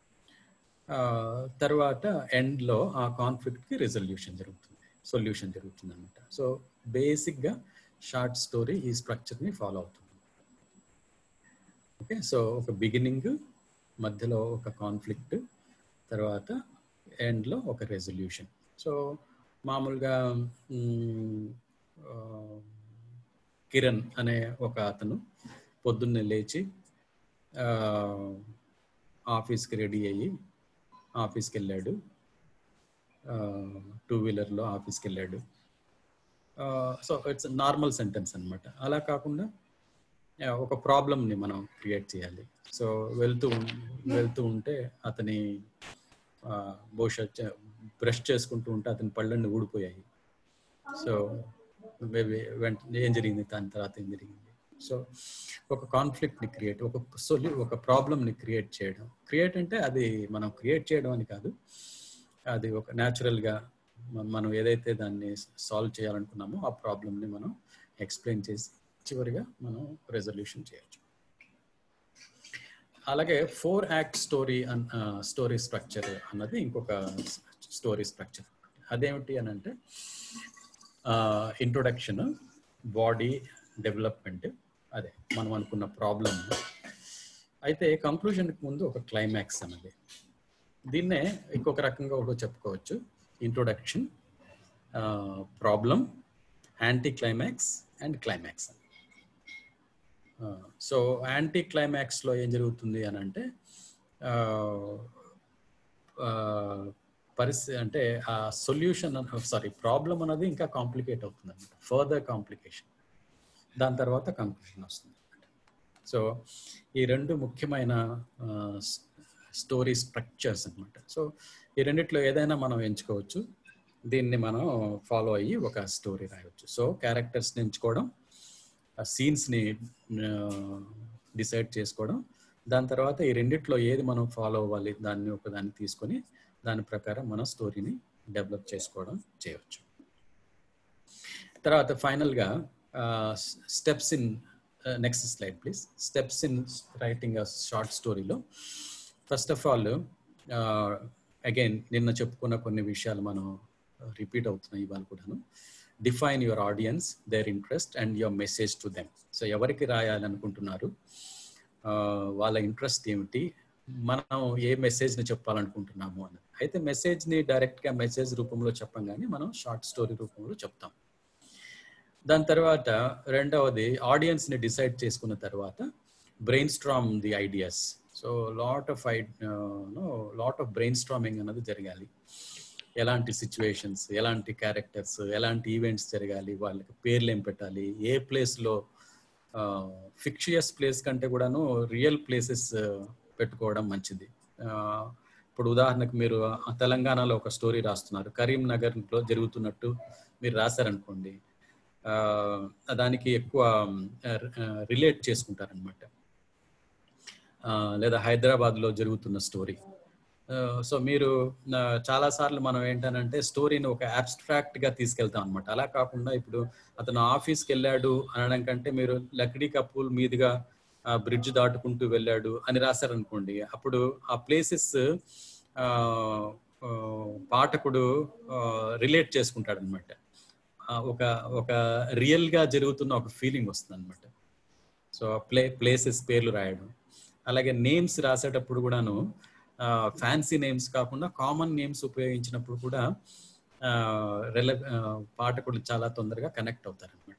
A: తర్వాత ఎండ్లో ఆ కాన్ఫ్లిక్ట్కి రిజల్యూషన్ జరుగుతుంది సొల్యూషన్ జరుగుతుంది అనమాట సో బేసిక్గా షార్ట్ స్టోరీ ఈ స్ట్రక్చర్ని ఫాలో అవుతుంది ఓకే సో ఒక బిగినింగ్ మధ్యలో ఒక కాన్ఫ్లిక్ట్ తర్వాత ఎండ్లో ఒక రెజల్యూషన్ సో మామూలుగా కిరణ్ అనే ఒక అతను పొద్దున్నే లేచి ఆఫీస్కి రెడీ అయ్యి ఆఫీస్కి వెళ్ళాడు టూ వీలర్లో ఆఫీస్కి వెళ్ళాడు సో ఇట్స్ నార్మల్ సెంటెన్స్ అనమాట అలా కాకుండా ఒక ప్రాబ్లమ్ని మనం క్రియేట్ చేయాలి సో వెళ్తూ వెళ్తూ ఉంటే అతని బహుశా బ్రష్ చేసుకుంటూ ఉంటే అతని పళ్ళన్నీ ఊడిపోయాయి సో వెంట ఏం జరిగింది దాని తర్వాత ఏం జరిగింది సో ఒక కాన్ఫ్లిక్ట్ని క్రియేట్ ఒక సొల్యూ ఒక ప్రాబ్లమ్ని క్రియేట్ చేయడం క్రియేట్ అంటే అది మనం క్రియేట్ చేయడం అని కాదు అది ఒక న్యాచురల్గా మనం ఏదైతే దాన్ని సాల్వ్ చేయాలనుకున్నామో ఆ ప్రాబ్లమ్ని మనం ఎక్స్ప్లెయిన్ చేసి చివరిగా మనం రెజల్యూషన్ చేయొచ్చు అలాగే four act story an story structure అన్నది ఇంకొక స్టోరీ స్ట్రక్చర్ అదేమిటి అని అంటే ఇంట్రొడక్షన్ బాడీ డెవలప్మెంట్ అదే మనం అనుకున్న ప్రాబ్లమ్ అయితే కంక్లూజన్కి ముందు ఒక క్లైమాక్స్ అన్నది దీన్నే ఇంకొక రకంగా కూడా చెప్పుకోవచ్చు introduction problem anticlimax and climax so యాంటీ క్లైమాక్స్లో ఏం జరుగుతుంది అని అంటే పరిస్థితి అంటే ఆ సొల్యూషన్ సారీ ప్రాబ్లం అనేది ఇంకా కాంప్లికేట్ అవుతుంది అనమాట ఫర్దర్ కాంప్లికేషన్ దాని తర్వాత కంక్లూషన్ వస్తుంది సో ఈ రెండు ముఖ్యమైన స్టోరీ స్ట్రక్చర్స్ అనమాట సో ఈ రెండిట్లో ఏదైనా మనం ఎంచుకోవచ్చు దీన్ని మనం ఫాలో అయ్యి ఒక స్టోరీ రాయవచ్చు సో క్యారెక్టర్స్ని ఎంచుకోవడం సీన్స్ని డిసైడ్ చేసుకోవడం దాని తర్వాత ఈ రెండిట్లో ఏది మనం ఫాలో అవ్వాలి దాన్ని ఒక దాన్ని తీసుకొని దాని ప్రకారం మన స్టోరీని డెవలప్ చేసుకోవడం చేయవచ్చు తర్వాత ఫైనల్గా steps in next slide please steps in writing a short స్టోరీలో ఫస్ట్ ఆఫ్ ఆల్ అగైన్ నిన్న చెప్పుకున్న కొన్ని విషయాలు మనం రిపీట్ అవుతున్నాయి ఇవాళ కూడాను define your audience their interest and your message to them so ఎవరికి రాయాలనుకుంటున్నారు వాళ్ళ ఇంట్రెస్ట్ ఏమిటి మనం ఏ మెసేజ్ని చెప్పాలనుకుంటున్నాము అన్నది అయితే మెసేజ్ని డైరెక్ట్గా మెసేజ్ రూపంలో చెప్పం కానీ మనం షార్ట్ స్టోరీ రూపంలో చెప్తాం దాని తర్వాత రెండవది ఆడియన్స్ని డిసైడ్ చేసుకున్న తర్వాత brainstorm the ideas so lot of I lot of brainstorming అన్నది జరగాలి ఎలాంటి సిచ్యువేషన్స్ ఎలాంటి క్యారెక్టర్స్ ఎలాంటి ఈవెంట్స్ జరగాలి వాళ్ళకి పేర్లు ఏం పెట్టాలి ఏ ప్లేస్లో ఫిక్షియస్ ప్లేస్ కంటే కూడాను రియల్ ప్లేసెస్ పెట్టుకోవడం మంచిది ఇప్పుడు ఉదాహరణకు మీరు తెలంగాణలో ఒక స్టోరీ రాస్తున్నారు కరీంనగర్లో జరుగుతున్నట్టు మీరు రాశారనుకోండి దానికి ఎక్కువ రిలేట్ చేసుకుంటారనమాట లేదా హైదరాబాద్లో జరుగుతున్న స్టోరీ సో మీరు చాలా సార్లు మనం ఏంటనంటే స్టోరీని ఒక అబ్స్ట్రాక్ట్ గా తీసుకెళ్తాం అనమాట అలా కాకుండా ఇప్పుడు అతను ఆఫీస్కి వెళ్ళాడు అనడం కంటే మీరు లక్డీ కపూల్ మీదుగా బ్రిడ్జ్ దాటుకుంటూ వెళ్ళాడు అని రాశారనుకోండి అప్పుడు ఆ ప్లేసెస్ పాఠకుడు రిలేట్ చేసుకుంటాడు అనమాట ఒక ఒక రియల్ గా జరుగుతున్న ఒక ఫీలింగ్ వస్తుంది అనమాట సో ప్లే ప్లేసెస్ పేర్లు రాయడం అలాగే నేమ్స్ రాసేటప్పుడు కూడాను ఫ్యాన్సీ నేమ్స్ కాకుండా కామన్ నేమ్స్ ఉపయోగించినప్పుడు కూడా రెల పాఠకులు చాలా తొందరగా కనెక్ట్ అవుతారు అనమాట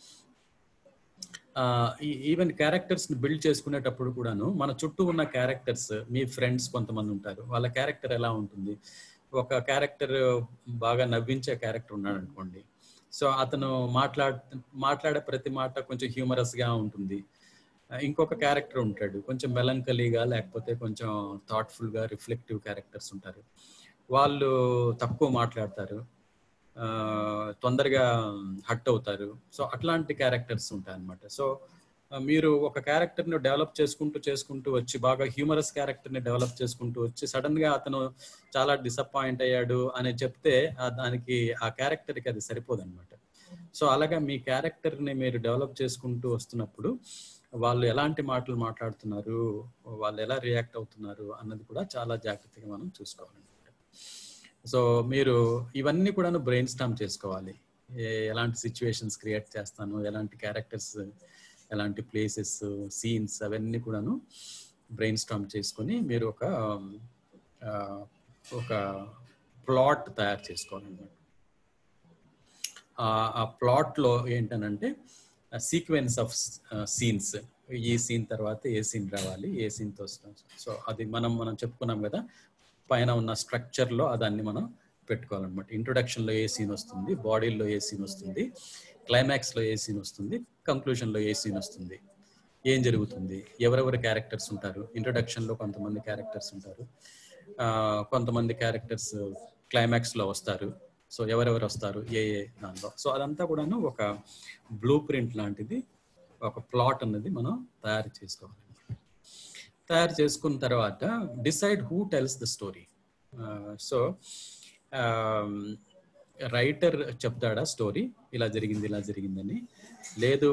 A: ఈవెన్ క్యారెక్టర్స్ ని బిల్డ్ చేసుకునేటప్పుడు కూడాను మన చుట్టూ ఉన్న క్యారెక్టర్స్ మీ ఫ్రెండ్స్ కొంతమంది ఉంటారు వాళ్ళ క్యారెక్టర్ ఎలా ఉంటుంది ఒక క్యారెక్టర్ బాగా నవ్వించే క్యారెక్టర్ ఉన్నాడు అనుకోండి సో అతను మాట్లాడ మాట్లాడే ప్రతి మాట కొంచెం హ్యూమరస్ గా ఉంటుంది ఇంకొక క్యారెక్టర్ ఉంటాడు కొంచెం మెలంకలీగా లేకపోతే కొంచెం థాట్ఫుల్ గా రిఫ్లెక్టివ్ క్యారెక్టర్స్ ఉంటారు వాళ్ళు తక్కువ మాట్లాడతారు తొందరగా హట్ అవుతారు సో అట్లాంటి క్యారెక్టర్స్ ఉంటాయి అనమాట సో మీరు ఒక క్యారెక్టర్ని డెవలప్ చేసుకుంటూ చేసుకుంటూ వచ్చి బాగా హ్యూమరస్ క్యారెక్టర్ని డెవలప్ చేసుకుంటూ వచ్చి సడన్ గా అతను చాలా డిసప్పాయింట్ అయ్యాడు అని చెప్తే దానికి ఆ క్యారెక్టర్కి అది సరిపోదు అనమాట సో అలాగా మీ క్యారెక్టర్ని మీరు డెవలప్ చేసుకుంటూ వస్తున్నప్పుడు వాళ్ళు ఎలాంటి మాటలు మాట్లాడుతున్నారు వాళ్ళు ఎలా రియాక్ట్ అవుతున్నారు అన్నది కూడా చాలా జాగ్రత్తగా మనం చూసుకోవాలన్నమాట సో మీరు ఇవన్నీ కూడా బ్రెయిన్ స్టామ్ చేసుకోవాలి ఎలాంటి సిచ్యువేషన్స్ క్రియేట్ చేస్తాను ఎలాంటి క్యారెక్టర్స్ ఎలాంటి ప్లేసెస్ సీన్స్ అవన్నీ కూడాను బ్రెయిన్ స్టామ్ చేసుకొని మీరు ఒక ఒక ప్లాట్ తయారు చేసుకోవాలన్నమాట ఆ ప్లాట్లో ఏంటనంటే సీక్వెన్స్ ఆఫ్ సీన్స్ ఈ సీన్ తర్వాత ఏ సీన్ రావాలి ఏ సీన్తో వస్తాం సో అది మనం మనం చెప్పుకున్నాం కదా పైన ఉన్న స్ట్రక్చర్లో దాన్ని మనం పెట్టుకోవాలన్నమాట ఇంట్రొడక్షన్లో ఏ సీన్ వస్తుంది బాడీలో ఏ సీన్ వస్తుంది క్లైమాక్స్లో ఏ సీన్ వస్తుంది కంక్లూషన్లో ఏ సీన్ వస్తుంది ఏం జరుగుతుంది ఎవరెవరు క్యారెక్టర్స్ ఉంటారు ఇంట్రొడక్షన్లో కొంతమంది క్యారెక్టర్స్ ఉంటారు కొంతమంది క్యారెక్టర్స్ క్లైమాక్స్లో వస్తారు సో ఎవరెవరు వస్తారు ఏ ఏ దానిలో సో అదంతా కూడాను ఒక బ్లూ ప్రింట్ లాంటిది ఒక ప్లాట్ అన్నది మనం తయారు చేసుకోవాలి తయారు చేసుకున్న తర్వాత decide who tells the story so writer చెప్తాడా స్టోరీ ఇలా జరిగింది ఇలా జరిగిందని లేదు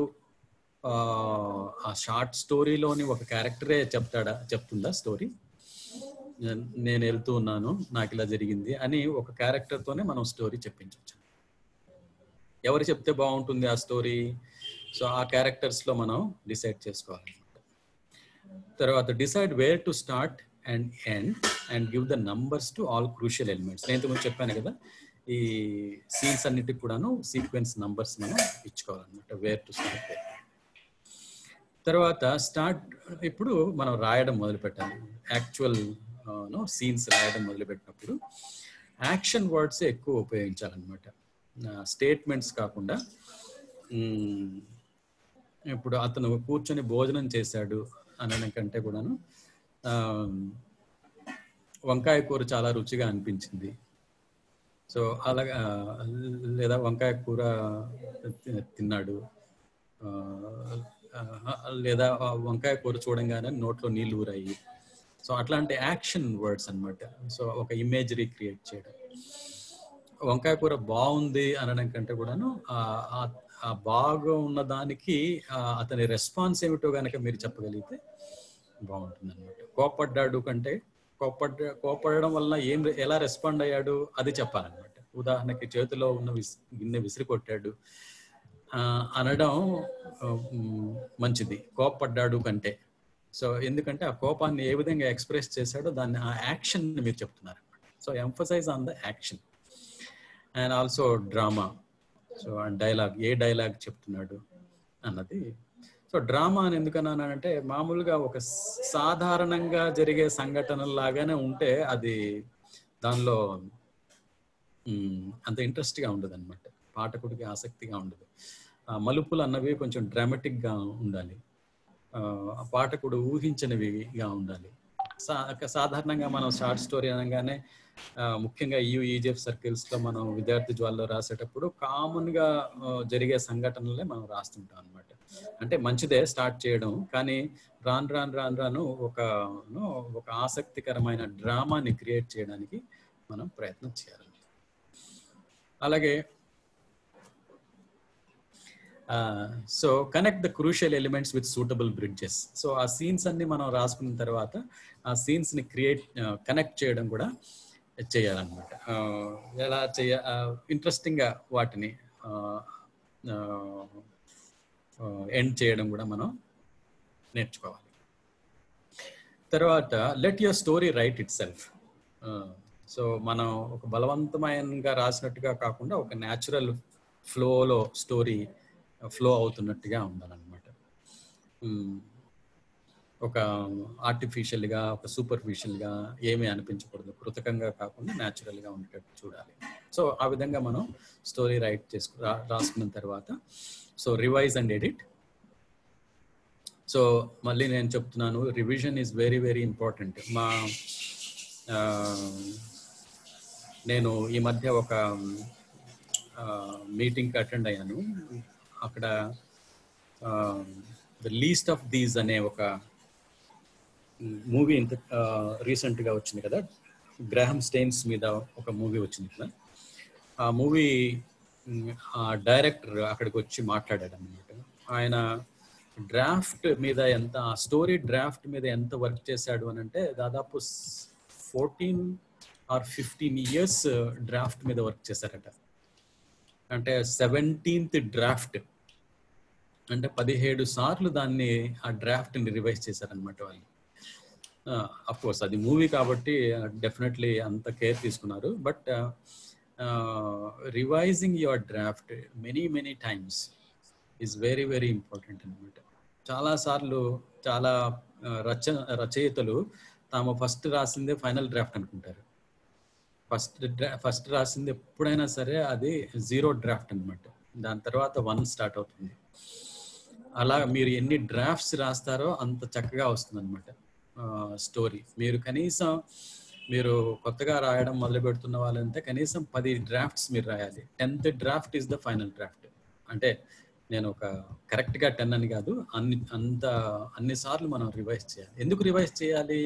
A: ఆ షార్ట్ స్టోరీలోని ఒక క్యారెక్టరే చెప్తాడా చెప్తుందా స్టోరీ నేను వెళ్తూ ఉన్నాను నాకు ఇలా జరిగింది అని ఒక క్యారెక్టర్తోనే మనం స్టోరీ చెప్పించవచ్చు ఎవరు చెప్తే బాగుంటుంది ఆ స్టోరీ సో ఆ క్యారెక్టర్స్లో మనం డిసైడ్ చేసుకోవాలి తర్వాత decide where to start and end and give the numbers to all crucial elements నేను ఇంతకుముందు చెప్పాను కదా ఈ సీన్స్ అన్నిటికి కూడాను సీక్వెన్స్ నంబర్స్ మనం ఇచ్చుకోవాలన్నమాట వేర్ టు స్టార్ట్ తర్వాత స్టార్ట్ ఇప్పుడు మనం రాయడం మొదలు పెట్టాలి యాక్చువల్ సీన్స్ రాయడం మొదలుపెట్టినప్పుడు యాక్షన్ వర్డ్స్ ఎక్కువ ఉపయోగించాలన్నమాట స్టేట్మెంట్స్ కాకుండా ఇప్పుడు అతను కూర్చొని భోజనం చేశాడు అనడం కంటే కూడాను వంకాయ కూర చాలా రుచిగా అనిపించింది సో అలాగా లేదా వంకాయ కూర తిన్నాడు లేదా వంకాయ కూర చూడంగానే నోట్లో నీళ్ళు ఊరాయి సో అట్లాంటి యాక్షన్ వర్డ్స్ అనమాట సో ఒక ఇమేజరీ క్రియేట్ చేయడం వంకాయ కూర బాగుంది అనడం కంటే కూడాను ఆ బాగా ఉన్న దానికి అతని రెస్పాన్స్ ఏమిటో కనుక మీరు చెప్పగలిగితే బాగుంటుంది అనమాట కోపడ్డాడు కంటే కోపడ్డ కోపడడం వల్ల ఏం ఎలా రెస్పాండ్ అయ్యాడు అది చెప్పాలన్నమాట ఉదాహరణకి చేతిలో ఉన్న విస్ గిన్నె విసిరి కొట్టాడు అనడం మంచిది కోపడ్డాడు కంటే సో ఎందుకంటే ఆ కోపాన్ని ఏ విధంగా ఎక్స్ప్రెస్ చేశాడో దాన్ని ఆ యాక్షన్ మీరు చెప్తున్నారు so emphasize on the action and also drama so dialogue ఏ డైలాగ్ చెప్తున్నాడు అన్నది సో డ్రామా అని ఎందుకన్నానంటే మామూలుగా ఒక సాధారణంగా జరిగే సంఘటనలాగానే ఉంటే అది దానిలో అంత ఇంట్రెస్ట్గా ఉండదు అనమాట పాఠకుడికి ఆసక్తిగా ఉండదు మలుపులు అన్నవి కొంచెం డ్రామాటిక్గా ఉండాలి పాఠకుడు ఊహించనివిగా ఉండాలి సాధారణంగా మనం షార్ట్ స్టోరీ అనగానే ముఖ్యంగా ఈ ఈజెఫ్ సర్కిల్స్ లో మనం విద్యార్థి జ్వాల్లో రాసేటప్పుడు కామన్ గా జరిగే సంఘటనలే మనం రాస్తుంటాం అనమాట అంటే మంచిదే స్టార్ట్ చేయడం కానీ రాను రాను రాను రాను ఒక ఒక ఆసక్తికరమైన డ్రామాని క్రియేట్ చేయడానికి మనం ప్రయత్నం చేయాలి అలాగే so connect the crucial elements with suitable bridges so ఆ సీన్స్ అన్ని మనం రాసుకున్న తర్వాత ఆ సీన్స్ ని క్రియేట్ కనెక్ట్ చేయడం కూడా చేయాలన్నమాట ఎలా చేయ ఇంట్రెస్టింగ్ గా వాటిని ఎండ్ చేయడం కూడా మనం నేర్చుకోవాలి తర్వాత let your story write it self so మనం ఒక బలవంతమైనగా రాసినట్టుగా కాకుండా ఒక న్యాచురల్ ఫ్లోలో స్టోరీ ఫ్లో అవుతున్నట్టుగా ఉండాలన్నమాట ఒక ఆర్టిఫిషియల్గా ఒక సూపర్ఫిషియల్గా ఏమీ అనిపించకూడదు కృతకంగా కాకుండా న్యాచురల్గా ఉండేటట్టు చూడాలి సో ఆ విధంగా మనం స్టోరీ రైట్ చేసుకు రాసుకున్న తర్వాత so revise and edit so మళ్ళీ నేను చెప్తున్నాను revision is very very important మా నేను ఈ మధ్య ఒక మీటింగ్కి అటెండ్ అయ్యాను అక్కడ ద లీస్ట్ ఆఫ్ దీస్ అనే ఒక మూవీ ఇంత రీసెంట్గా వచ్చింది కదా గ్రాహం స్టెయిన్స్ మీద ఒక మూవీ వచ్చింది కదా ఆ మూవీ డైరెక్టర్ అక్కడికి వచ్చి మాట్లాడాడు అనమాట ఆయన డ్రాఫ్ట్ మీద ఎంత స్టోరీ డ్రాఫ్ట్ మీద ఎంత వర్క్ చేశాడు అని అంటే దాదాపు fourteen or fifteen years draft మీద వర్క్ చేశారట అంటే సెవెంటీన్త్ డ్రాఫ్ట్ అంటే పదిహేడు సార్లు దాన్ని ఆ డ్రాఫ్ట్ని రివైజ్ చేశారనమాట వాళ్ళు కోర్స్ అది మూవీ కాబట్టి డెఫినెట్లీ అంత కేర్ తీసుకున్నారు but revising your draft many many times is very very important అనమాట చాలాసార్లు చాలా రచ రచయితలు తాము ఫస్ట్ రాసిందే ఫైనల్ డ్రాఫ్ట్ అనుకుంటారు ఫస్ట్ ఫస్ట్ రాసింది ఎప్పుడైనా సరే అది జీరో డ్రాఫ్ట్ అనమాట దాని తర్వాత వన్ స్టార్ట్ అవుతుంది అలా మీరు ఎన్ని డ్రాఫ్ట్స్ రాస్తారో అంత చక్కగా వస్తుంది అనమాట స్టోరీ మీరు కనీసం మీరు కొత్తగా రాయడం మొదలు పెడుతున్న వాళ్ళంటే కనీసం పది డ్రాఫ్ట్స్ మీరు రాయాలి tenth draft is the final draft అంటే నేను ఒక కరెక్ట్గా టెన్ అని కాదు అన్ని అంత అన్ని సార్లు మనం రివైజ్ చేయాలి ఎందుకు రివైజ్ చేయాలి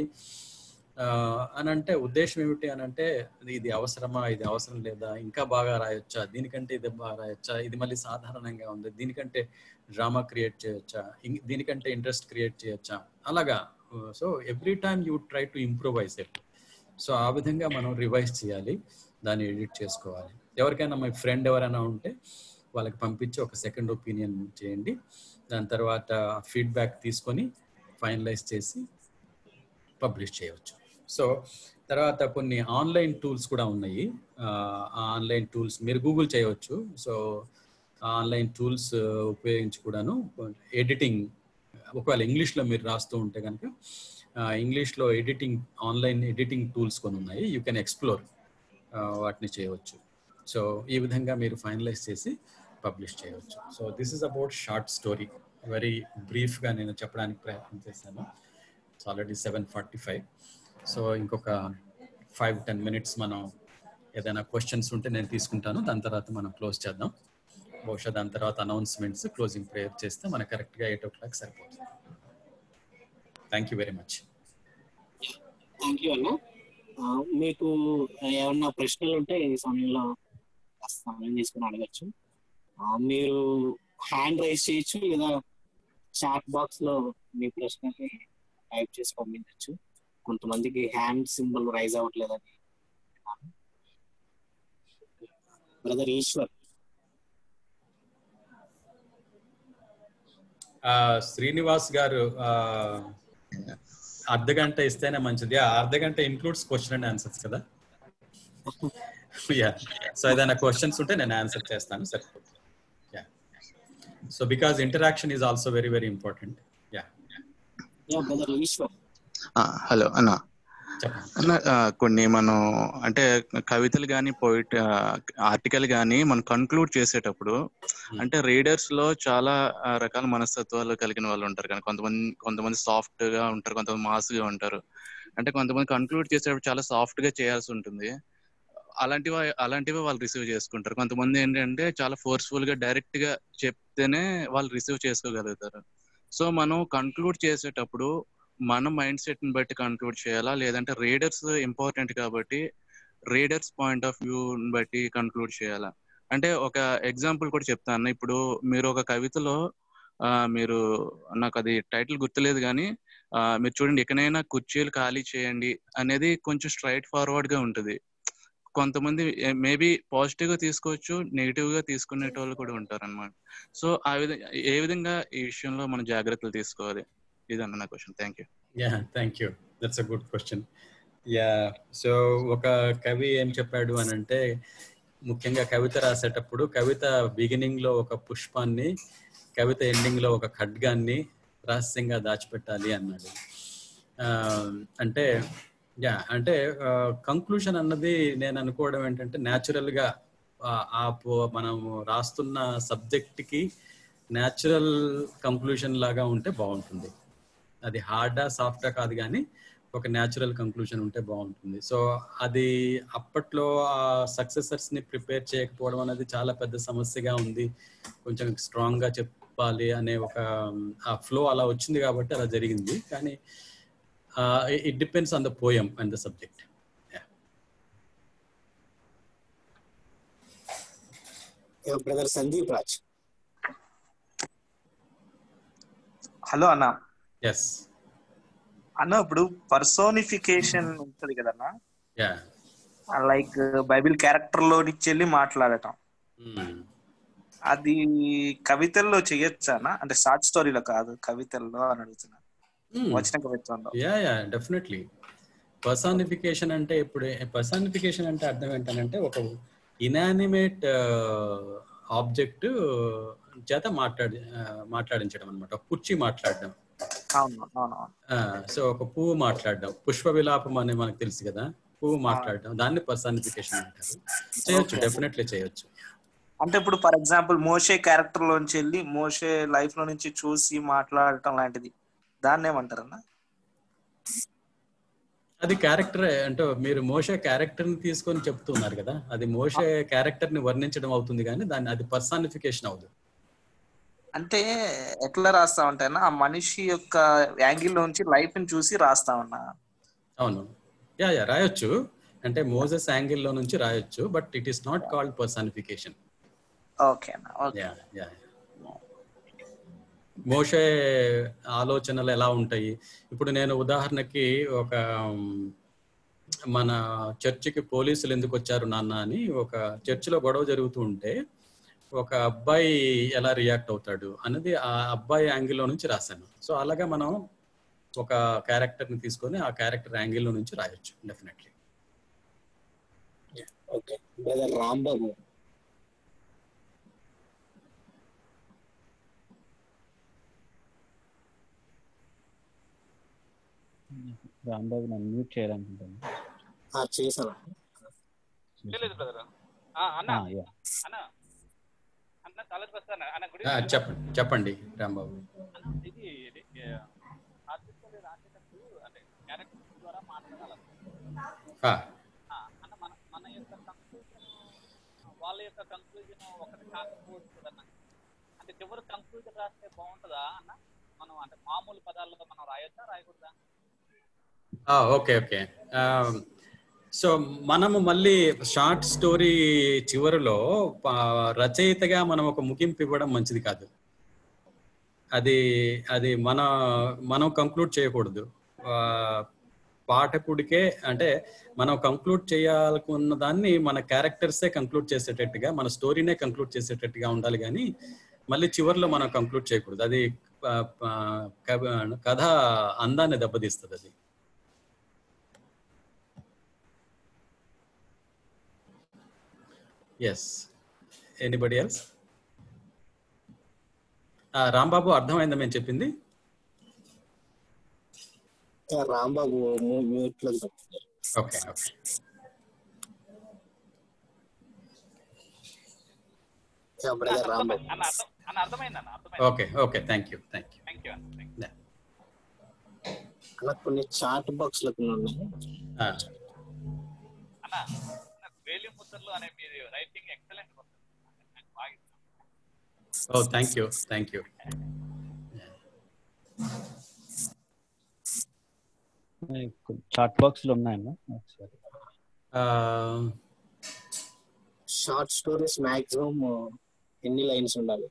A: అని అంటే ఉద్దేశం ఏమిటి అని అంటే ఇది అవసరమా ఇది అవసరం లేదా ఇంకా బాగా రాయొచ్చా దీనికంటే ఇది బాగా రాయొచ్చా ఇది మళ్ళీ సాధారణంగా ఉంది దీనికంటే డ్రామా క్రియేట్ చేయొచ్చా దీనికంటే ఇంట్రెస్ట్ క్రియేట్ చేయొచ్చా అలాగా so every time you try to improvise it so ఆ విధంగా మనం రివైజ్ చేయాలి దాన్ని ఎడిట్ చేసుకోవాలి ఎవరికైనా మీ ఫ్రెండ్ ఎవరైనా ఉంటే వాళ్ళకి పంపించి ఒక సెకండ్ ఒపీనియన్ చేయండి దాని తర్వాత ఫీడ్బ్యాక్ తీసుకొని ఫైనలైజ్ చేసి పబ్లిష్ చేయవచ్చు సో తర్వాత కొన్ని ఆన్లైన్ టూల్స్ కూడా ఉన్నాయి ఆ ఆన్లైన్ టూల్స్ మీరు గూగుల్ చేయవచ్చు సో ఆన్లైన్ టూల్స్ ఉపయోగించి కూడాను ఎడిటింగ్ ఒకవేళ ఇంగ్లీష్లో మీరు రాస్తూ ఉంటే కనుక ఇంగ్లీష్లో ఎడిటింగ్ ఆన్లైన్ ఎడిటింగ్ టూల్స్ కొన్ని ఉన్నాయి యూ కెన్ ఎక్స్ప్లోర్ వాటిని చేయవచ్చు సో ఈ విధంగా మీరు ఫైనలైజ్ చేసి పబ్లిష్ చేయవచ్చు so this is about short story very బ్రీఫ్గా నేను చెప్పడానికి ప్రయత్నం చేశాను it's already seven forty five so ఇంకొక ఫైవ్ టెన్ మినిట్స్ మనం ఏదైనా క్వశ్చన్స్ ఉంటే నేను తీసుకుంటాను దాని తర్వాత మనం క్లోజ్ చేద్దాం బహుశా దాని తర్వాత అనౌన్స్మెంట్స్ క్లోజింగ్ ప్రేయర్ చేస్తే మనకు కరెక్ట్గా ఎయిట్ ఓ క్లాక్ సరిపోతుంది thank you very much
C: thank you అన్న మీకు ఏమన్నా ప్రశ్నలు ఉంటే ఈ సమయంలో సమయం తీసుకుని అడగచ్చు మీరు హ్యాండ్ రైజ్ చేయొచ్చు లేదా చాట్ బాక్స్ లో మీ ప్రశ్నకి టైప్ చేసి పంపించవచ్చు కొంతమందికి హ్యాండ్ సింబల్ రైజ్ అవ్వట్లేదని బ్రదర్ ఈశ్వర్
A: శ్రీనివాస్ గారు అర్ధ గంట ఇస్తేనే మంచిది ఆ అర్ధ గంట ఇన్క్లూడ్స్ క్వశ్చన్ అండ్ ఆన్సర్స్ కదా యా సో ఏదైనా క్వశ్చన్స్ ఉంటే నేను ఆన్సర్ చేస్తాను సరిపోతుంది yeah so because interaction is also very very important yeah
C: yeah brother Eeshwar
I: hello అన్న అన్న కొన్ని మనం అంటే కవితలు కానీ పోయిట్ ఆర్టికల్ కానీ మనం కన్క్లూడ్ చేసేటప్పుడు అంటే రీడర్స్ లో చాలా రకాల మనస్తత్వాలు కలిగిన వాళ్ళు ఉంటారు కానీ కొంతమంది కొంతమంది సాఫ్ట్ గా ఉంటారు కొంతమంది మాస్ గా ఉంటారు అంటే కొంతమంది కన్క్లూడ్ చేసేటప్పుడు చాలా సాఫ్ట్ గా చేయాల్సి ఉంటుంది అలాంటివి అలాంటివి వాళ్ళు రిసీవ్ చేసుకుంటారు కొంతమంది ఏంటంటే చాలా ఫోర్స్ఫుల్ గా డైరెక్ట్ గా చెప్తేనే వాళ్ళు రిసీవ్ చేసుకోగలుగుతారు సో మనం కన్క్లూడ్ చేసేటప్పుడు మన మైండ్ సెట్ ని బట్టి కన్క్లూడ్ చేయాలా లేదంటే రీడర్స్ ఇంపార్టెంట్ కాబట్టి రీడర్స్ పాయింట్ ఆఫ్ వ్యూ బట్టి కన్క్లూడ్ చేయాలా అంటే ఒక ఎగ్జాంపుల్ కూడా చెప్తాను ఇప్పుడు మీరు ఒక కవితలో మీరు నాకు అది టైటిల్ గుర్తులేదు కానీ మీరు చూడండి ఎక్కడైనా కుర్చీలు ఖాళీ చేయండి అనేది కొంచెం స్ట్రైట్ ఫార్వర్డ్ గా ఉంటుంది కొంతమంది మేబీ పాజిటివ్ గా తీసుకోవచ్చు నెగిటివ్ గా తీసుకునే వాళ్ళు కూడా ఉంటారు అనమాట సో ఆ విధంగా ఏ విధంగా ఈ విషయంలో మనం జాగ్రత్తలు తీసుకోవాలి ఇదన్న నా question thank you
A: yeah thank you that's a good question yeah so ఒక కవి ఏం చెప్పాడు అని అంటే ముఖ్యంగా కవిత రాసేటప్పుడు కవిత బిగినింగ్ లో ఒక పుష్పాన్ని కవిత ఎండింగ్ లో ఒక ఖడ్గాన్ని రహస్యంగా దాచిపెట్టాలి అన్నాడు ఆ, అంటే యా అంటే కంక్లూషన్ అన్నది నేను అనుకోవడం ఏంటంటే న్యాచురల్ గా ఆ, ఆ పో- మనం రాస్తున్న సబ్జెక్ట్ కి న్యాచురల్ కంక్లూషన్ లాగా ఉంటే బాగుంటుంది అది హార్డా సాఫ్టా కాదు కానీ ఒక న్యాచురల్ కంక్లూషన్ ఉంటే బాగుంటుంది సో అది అప్పట్లో ఆ సక్సెసర్స్ ని ప్రిపేర్ చేయకపోవడం అనేది చాలా పెద్ద సమస్యగా ఉంది కొంచెం స్ట్రాంగ్ గా చెప్పాలి అనే ఒక ఆ ఫ్లో అలా వచ్చింది కాబట్టి అలా జరిగింది కానీ it depends on the poem and the subject
C: brother Sandeep Raj
E: hello అన్న
A: ఎస్
E: అన్న ఇప్పుడు పర్సోనిఫికేషన్ ఉంటది కదన్నా
A: యా
E: లైక్ బైబిల్ క్యారెక్టర్ లో నుంచి వెళ్ళి మాట్లాడటం అది కవితల్లో చేయొచ్చా అన్న అంటే షార్ట్ స్టోరీలో కాదు కవితల్లో అని అడుగుతున్నా వచ్చిన కవిత్వంలో
A: యా యా డెఫినెట్లీ పర్సానిఫికేషన్ అంటే ఇప్పుడు పర్సానిఫికేషన్ అంటే అర్థం ఏంటంటే ఒక ఇనానిమేట్ ఆబ్జెక్ట్ చేత మాట్లాడి ఆ, మాట్లాడించడం అనమాట కుర్చీ మాట్లాడడం
E: అవును అవును
A: సో ఒక పువ్వు మాట్లాడడం పుష్ప విలాపం అని మనకు తెలుసు కదా పువ్వు మాట్లాడడం దాన్ని పర్సానిఫికేషన్ అంటారు చేయొచ్చు
E: Okay.
A: డెఫినెట్లీ చేయొచ్చు
E: అంటే ఇప్పుడు ఫర్ ఎగ్జాంపుల్ మోషే క్యారెక్టర్ లోంచి వెళ్ళి మోషే లైఫ్ లో నుంచి చూసి మాట్లాడటం లాంటిది దాన్ని ఏమంటారన్నా
A: అది క్యారెక్టర్ అంటే మీరు మోషే క్యారెక్టర్ ని తీసుకొని చెప్తున్నారు కదా అది మోషే క్యారెక్టర్ ని వర్ణించడం అవుతుంది కానీ దాన్ని అది పర్సానిఫికేషన్ అవుతుంది
E: అంటే ఎట్లా రాస్తామంటేనా ఆ మనిషి యొక్క యాంగిల్ నుంచి లైఫ్ ని చూసి రాస్తామన్నా
A: అవును యా యా రాయొచ్చు అంటే మోజెస్ యాంగిల్ లో నుంచి రాయొచ్చు but it is not called personification
E: okay అన్న ఓకే
A: యా యా మోషే ఆలోచనలు ఎలా ఉంటాయి ఇప్పుడు నేను ఉదాహరణకి ఒక ఉమ్, మన చర్చికి పోలీసులు ఎందుకు వచ్చారు నాన్న అని ఒక చర్చిలో గొడవ జరుగుతూ ఉంటే ఒక అబ్బాయి ఎలా రియాక్ట్ అవుతాడు అనేది ఆ అబ్బాయి యాంగిల్లో నుంచి రాశాను సో అలాగా మనం ఒక క్యారెక్టర్ ని తీసుకొని ఆ క్యారెక్టర్ యాంగిల్లో నుంచి రాయొచ్చు definitely
C: okay brother Rambabu
D: Rambabu నన్ను మ్యూట్ చేయాలనుకుంటాను
C: ఆ, చేశాను
J: లేదు బ్రదర్ అన్న
D: ఆ, యా.
J: అన్న అన్న చాలా వస్తాను అన్న గుడ్
A: ఆ, చెప్పండి చెప్పండి రాంబాబు
J: ఇది ఆర్టిస్టులు రాసేటప్పుడు అంటే క్యారెక్టర్ ద్వారా మాట్లాడాలి
A: ఆ,
J: ఆ, అన్న మన మన యొక్క కంక్లూజన్ వాళ్ళ యొక్క కంక్లూజన్ ఒకటి కాకపోవచ్చు కదన్న అంటే చివరి కంక్లూజన్ రాస్తే బాగుంటుందా అన్న మనం అంటే మామూలు పదాలతో మనం రాయొచ్చా రాయకూడదా
A: ఆ, ఓకే ఓకే ఆ, సో మనము మళ్ళీ షార్ట్ స్టోరీ చివరిలో ప- రచయితగా మనం ఒక ముగింపు ఇవ్వడం మంచిది కాదు అది అది మన మనం కంక్లూడ్ చేయకూడదు ఆ, పాఠకుడికే అంటే మనం కంక్లూడ్ చేయాలనుకున్న దాన్ని మన క్యారెక్టర్సే కంక్లూడ్ చేసేటట్టుగా మన స్టోరీనే కంక్లూడ్ చేసేటట్టుగా ఉండాలి కానీ మళ్ళీ చివరిలో మనం కంక్లూడ్ చేయకూడదు అది ఆ, ఆ, కథ- కథ అందాన్ని దెబ్బతీస్తుంది అది ఎస్ ఎనీబడి ఎల్స్ రాంబాబు అర్థమైందా మేము చెప్పింది
C: ఆ, రాంబాబు మ్యూట్ లో చెప్తున్నారు
A: ఓకే ఓకే
C: బ్రదర్ రాంబాబు
J: అన్న అర్థం అన్న అర్థమైంది అన్న అర్థమైంది
A: okay okay thank you thank you
J: thank you అన్న థ్యాంక్ యూ
C: అలా కొన్ని చాట్ బాక్స్ లకు ఉన్నాయి
J: అన్న వేలి ముద్రలు అనే మీది రైటింగ్ ఎక్సలెంట్ నాకు బాగా ఇష్టం
A: oh thank you thank you
D: chat box లో ఉన్నాయన్నా ఒకసారి
C: షార్ట్ స్టోరీస్ మాక్సిమం ఎన్ని లైన్స్ ఉండాలి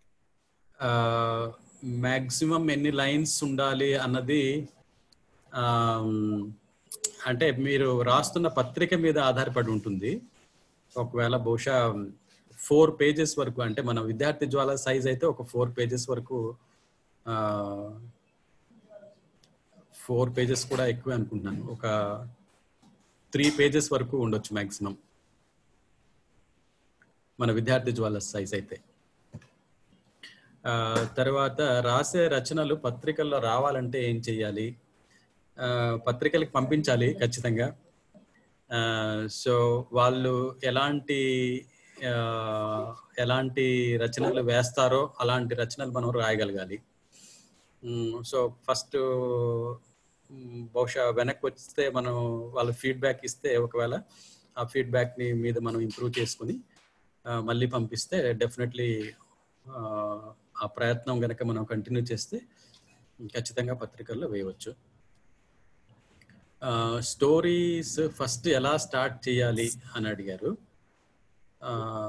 A: మ్యాక్సిమం ఎన్ని లైన్స్ ఉండాలి అన్నది ఆమ్, అంటే మీరు రాస్తున్న పత్రిక మీద ఆధారపడి ఉంటుంది ఒకవేళ బహుశా ఫోర్ పేజెస్ వరకు అంటే మన విద్యార్థి జ్వాల సైజ్ అయితే ఒక ఫోర్ పేజెస్ వరకు ఫోర్ పేజెస్ కూడా ఎక్కువ అనుకుంటున్నాను ఒక త్రీ పేజెస్ వరకు ఉండొచ్చు మ్యాక్సిమం మన విద్యార్థి జ్వాల సైజ్ అయితే ఆ, తర్వాత రాసే రచనలు పత్రికల్లో రావాలంటే ఏం చెయ్యాలి ఆ, పత్రికలకు పంపించాలి ఖచ్చితంగా ఆ, సో వాళ్ళు ఎలాంటి ఆ, ఎలాంటి రచనలు వేస్తారో అలాంటి రచనలు మనం రాయగలగాలి మ్, సో ఫస్ట్ మ్, బహుశా వెనక్కి వస్తే మనం వాళ్ళ ఫీడ్బ్యాక్ ఇస్తే ఒకవేళ ఆ ఫీడ్బ్యాక్ని మీద మనం ఇంప్రూవ్ చేసుకుని ఆ, మళ్ళీ పంపిస్తే డెఫినెట్లీ ఆ ప్రయత్నం కనుక మనం కంటిన్యూ చేస్తే ఖచ్చితంగా పత్రికల్లో వేయవచ్చు స్టోరీస్ ఫస్ట్ ఎలా స్టార్ట్ చేయాలి అని అడిగారు ఆ,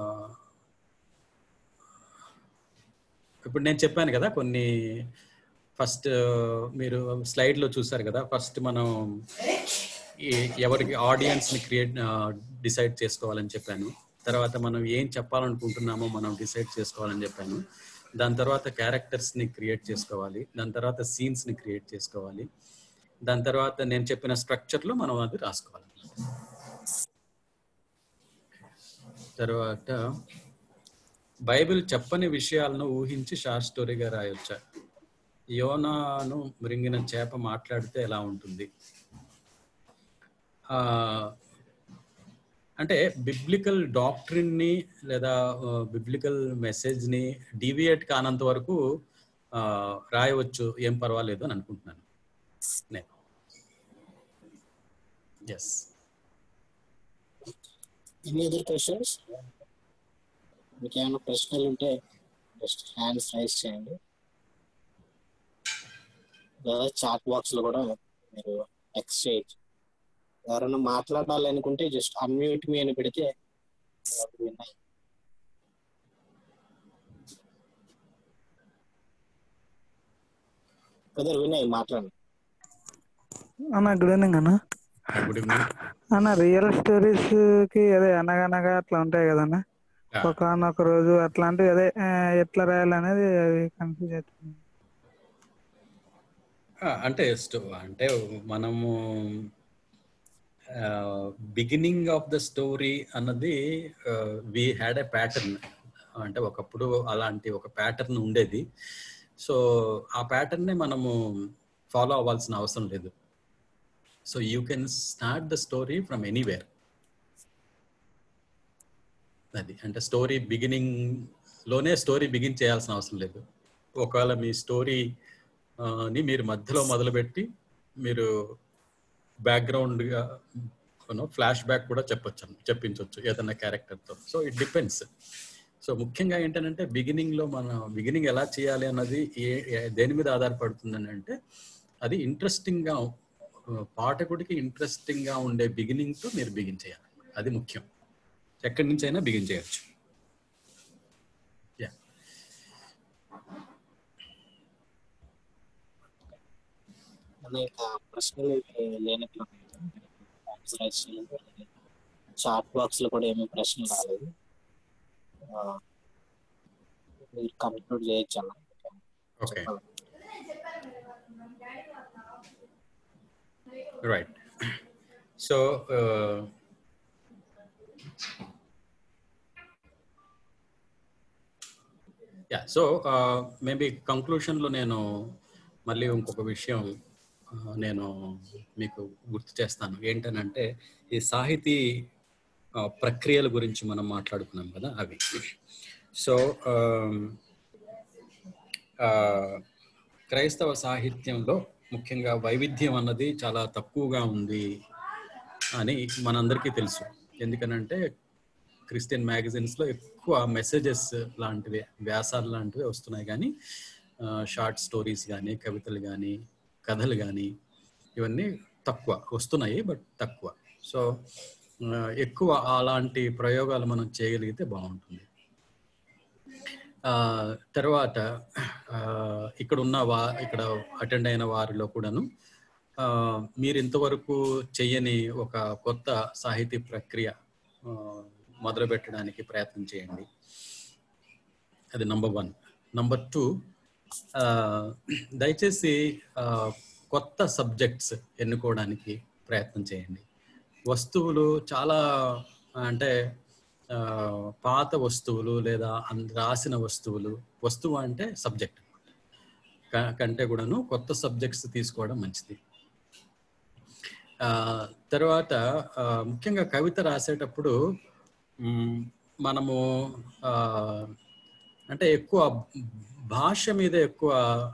A: ఇప్పుడు నేను చెప్పాను కదా కొన్ని ఫస్ట్ మీరు స్లైడ్లో చూసారు కదా ఫస్ట్ మనం ఈ- ఎవరికి ఆడియన్స్ని క్రియేట్ డిసైడ్ చేసుకోవాలని చెప్పాను తర్వాత మనం ఏం చెప్పాలనుకుంటున్నామో మనం డిసైడ్ చేసుకోవాలని చెప్పాను దాని తర్వాత క్యారెక్టర్స్ని క్రియేట్ చేసుకోవాలి దాని తర్వాత సీన్స్ని క్రియేట్ చేసుకోవాలి దాని తర్వాత నేను చెప్పిన స్ట్రక్చర్లో మనం అది రాసుకోవాలి తర్వాత బైబిల్ చెప్పని విషయాలను ఊహించి షార్ట్ స్టోరీగా రాయొచ్చా యోనాను మృంగిన చేప మాట్లాడితే ఎలా ఉంటుంది ఆ, అంటే బిబ్లికల్ డాక్ట్రిన్ని లేదా బిబ్లికల్ మెసేజ్ని డీవియేట్ కానంత వరకు ఆ, రాయవచ్చు ఏం పర్వాలేదు అని అనుకుంటున్నాను నేను ఎస్
C: ఎనీ అదర్ క్వశ్చన్స్ మీకు ఏమైనా ప్రశ్నలు ఉంటే జస్ట్ హ్యాండ్స్ రైజ్ చేయండి లేదా చాట్ బాక్స్ లో కూడా మీరు టెక్స్ట్ చేయొచ్చు ఎవరైనా మాట్లాడాలి అనుకుంటే జస్ట్ అన్మ్యూట్ మీ అని పెడితే విన్నాయి కదర్ వినయ్ మాట్లాడండి
F: అన్న గుడ్ ఈవినింగ్ అన్న
A: గుడ్ ఈవినింగ్
F: అన్న రియల్ స్టోరీస్ కి అదే అనగనగా అట్లా ఉంటాయి కదన్న ఒకనొక రోజు అట్లాంటివి అదే ఆ, ఎట్లా రాయాలనేది అది కన్ఫ్యూజ్ అవుతుంది
A: ఆ, అంటే స్టో- అంటే మనము బిగినింగ్ ఆఫ్ ద స్టోరీ అన్నది వి హ్యాడ్ ఎ ప్యాటర్న్ అంటే ఒకప్పుడు అలాంటి ఒక ప్యాటర్న్ ఉండేది సో ఆ ప్యాటర్న్నే మనము ఫాలో అవ్వాల్సిన అవసరం లేదు so you can start the story from anywhere అది అంటే స్టోరీ బిగినింగ్ లోనే స్టోరీ బిగిన్ చేయాల్సిన అవసరం లేదు ఒకవేళ మీ స్టోరీ ని మీరు మధ్యలో మొదలుపెట్టి మీరు బ్యాక్గ్రౌండ్గా ఫ్లాష్ బ్యాక్ కూడా చెప్పొచ్చు చెప్పించవచ్చు ఏదన్నా క్యారెక్టర్తో సో ఇట్ డిపెండ్స్ సో ముఖ్యంగా ఏంటంటే బిగినింగ్ లో మన బిగినింగ్ ఎలా చేయాలి అన్నది ఏ ఏ- దేని మీద ఆధారపడుతుందని అంటే అది ఇంట్రెస్టింగ్ గా ఆ, పాఠకుడికి ఇంట్రెస్టింగ్ గా ఉండే బిగినింగ్ తో మీరు బిగిన్ చేయాలి అది ముఖ్యం ఎక్కడి నుంచి అయినా బిగిన్ చేయొచ్చు యా
C: అన్న ఇంకా ప్రశ్నలు లేనట్లు చాట్ బాక్స్ లో కూడా ఏమీ ప్రశ్నలు రాలేదు ఆ, మీరు కంక్లూడ్ చేయొచ్చు అన్న
A: okay right so yeah so maybe కంక్లూషన్లో నేను మళ్ళీ ఇంకొక విషయం ఆ, నేను మీకు గుర్తు చేస్తాను ఏంటనంటే ఈ సాహితీ ఆ, ప్రక్రియల గురించి మనం మాట్లాడుకున్నాం కదా అవి సో ఆ, క్రైస్తవ సాహిత్యంలో ముఖ్యంగా వైవిధ్యం అన్నది చాలా తక్కువగా ఉంది అని మనందరికీ తెలుసు ఎందుకనంటే క్రిస్టియన్ మ్యాగజైన్స్ లో ఎక్కువ మెసేజెస్ లాంటివి వ్యాసాలు లాంటివి వస్తున్నాయి కానీ షార్ట్ స్టోరీస్ కానీ కవితలు కానీ కథలు కానీ ఇవన్నీ తక్కువ వస్తున్నాయి బట్ తక్కువ సో ఎక్కువ అలాంటి ప్రయోగాలు మనం చేయగలిగితే బాగుంటుంది ఆ, తర్వాత ఆ, ఇక్కడ ఉన్న వా ఇక్కడ అటెండ్ అయిన వారిలో కూడాను ఆ, మీరు ఇంతవరకు చెయ్యని ఒక కొత్త సాహితీ ప్రక్రియ ఆ, మొదలు పెట్టడానికి ప్రయత్నం చేయండి అది నంబర్ వన్ నంబర్ టూ దయచేసి ఆ, కొత్త సబ్జెక్ట్స్ ఎన్నుకోవడానికి ప్రయత్నం చేయండి వస్తువులు చాలా అంటే ఆ, పాత వస్తువులు లేదా అన్- రాసిన వస్తువులు వస్తువు అంటే సబ్జెక్ట్ కంటే కూడాను కొత్త సబ్జెక్ట్స్ తీసుకోవడం మంచిది ఆ, తర్వాత ఆ, ముఖ్యంగా కవిత రాసేటప్పుడు మ్, మనము ఆ, అంటే ఎక్కువ భాష మీద ఎక్కువ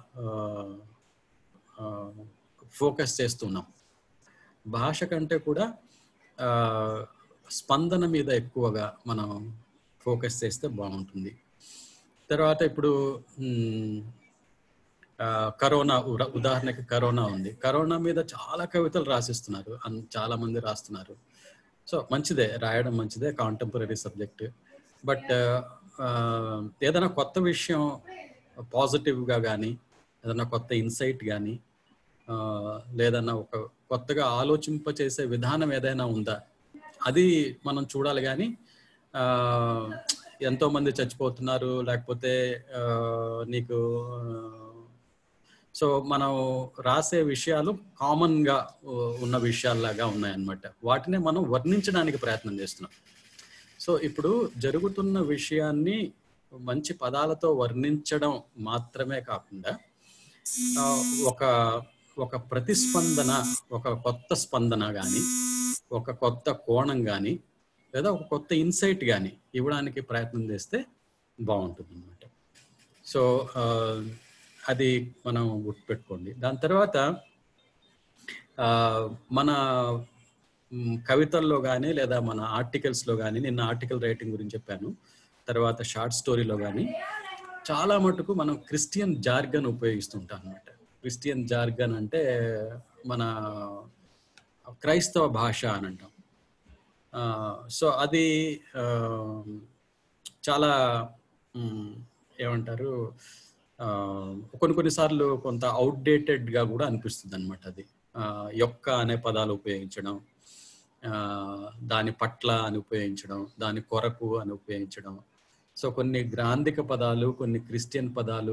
A: ఫోకస్ చేస్తున్నాం భాష కంటే కూడా ఆ, స్పందన మీద ఎక్కువగా మనం ఫోకస్ చేస్తే బాగుంటుంది తర్వాత ఇప్పుడు మ్, ఆ, కరోనా ఉర- ఉదాహరణకి కరోనా ఉంది కరోనా మీద చాలా కవితలు రాసిస్తున్నారు అన్- చాలా మంది రాస్తున్నారు సో మంచిదే రాయడం మంచిదే కాంటెంపరీ సబ్జెక్ట్ బట్ ఏదైనా కొత్త విషయం పాజిటివ్గా కానీ ఏదైనా కొత్త ఇన్సైట్ కానీ లేదన్నా ఒక కొత్తగా ఆలోచింపచేసే విధానం ఏదైనా ఉందా అది మనం చూడాలి కానీ ఆ, ఎంతో మంది చచ్చిపోతున్నారు లేకపోతే ఆ, నీకు సో మనం రాసే విషయాలు కామన్ గా ఉ- ఉన్న విషయాల్లాగా ఉన్నాయన్నమాట వాటినే మనం వర్ణించడానికి ప్రయత్నం చేస్తున్నాం సో ఇప్పుడు జరుగుతున్న విషయాన్ని మంచి పదాలతో వర్ణించడం మాత్రమే కాకుండా ఆ, ఒక ఒక ప్రతిస్పందన ఒక కొత్త స్పందన కానీ ఒక కొత్త కోణం కానీ లేదా ఒక కొత్త ఇన్సైట్ కానీ ఇవ్వడానికి ప్రయత్నం చేస్తే బాగుంటుంది అనమాట సో ఆ, అది మనం గుర్తుపెట్టుకోండి దాని తర్వాత ఆ, మన మ్, కవితల్లో కానీ లేదా మన ఆర్టికల్స్లో కానీ నిన్న ఆర్టికల్ రైటింగ్ గురించి చెప్పాను తర్వాత షార్ట్ స్టోరీలో కానీ చాలా మటుకు మనం క్రిస్టియన్ జార్గన్ ఉపయోగిస్తుంటాం అనమాట క్రిస్టియన్ జార్గన్ అంటే మన క్రైస్తవ భాష అని అంటాం ఆ, సో అది ఆ, చాలా మ్, ఏమంటారు ఆ, కొన్ని కొన్నిసార్లు కొంత అవుట్డేటెడ్గా కూడా అనిపిస్తుంది అనమాట అది ఆ, యొక్క అనే పదాలు ఉపయోగించడం ఆ, దాని పట్ల అని ఉపయోగించడం దాని కొరకు అని ఉపయోగించడం సో కొన్ని గ్రాంధిక పదాలు కొన్ని క్రిస్టియన్ పదాలు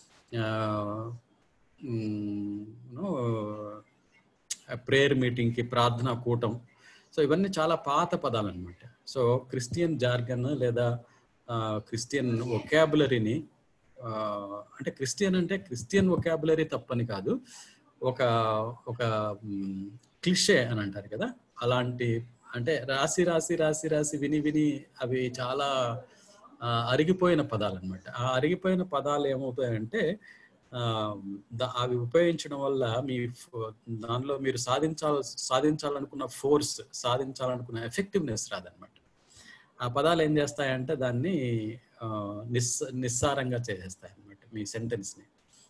A: ప్రేయర్ మీటింగ్కి ప్రార్థనా కూటం సో ఇవన్నీ చాలా పాత పదాలు అనమాట సో క్రిస్టియన్ జార్గన్ లేదా ఆ, క్రిస్టియన్ ఒకాబులరీని అంటే క్రిస్టియన్ అంటే క్రిస్టియన్ ఒకాబులరీ తప్పని కాదు ఒక ఒక క్లిషే అని అంటారు కదా అలాంటి అంటే రాసి రాసి రాసి రాసి విని విని అవి చాలా ఆ, అరిగిపోయిన పదాలు అనమాట ఆ అరిగిపోయిన పదాలు ఏమవుతాయంటే ఆ, దా- అవి ఉపయోగించడం వల్ల మీ ఫో- దానిలో మీరు సాధించాల సాధించాలనుకున్న ఫోర్స్ సాధించాలనుకున్న ఎఫెక్టివ్నెస్ రాదనమాట ఆ పదాలు ఏం చేస్తాయంటే దాన్ని ఆ, నిస్ నిస్సారంగా చేసేస్తాయి అనమాట మీ సెంటెన్స్ని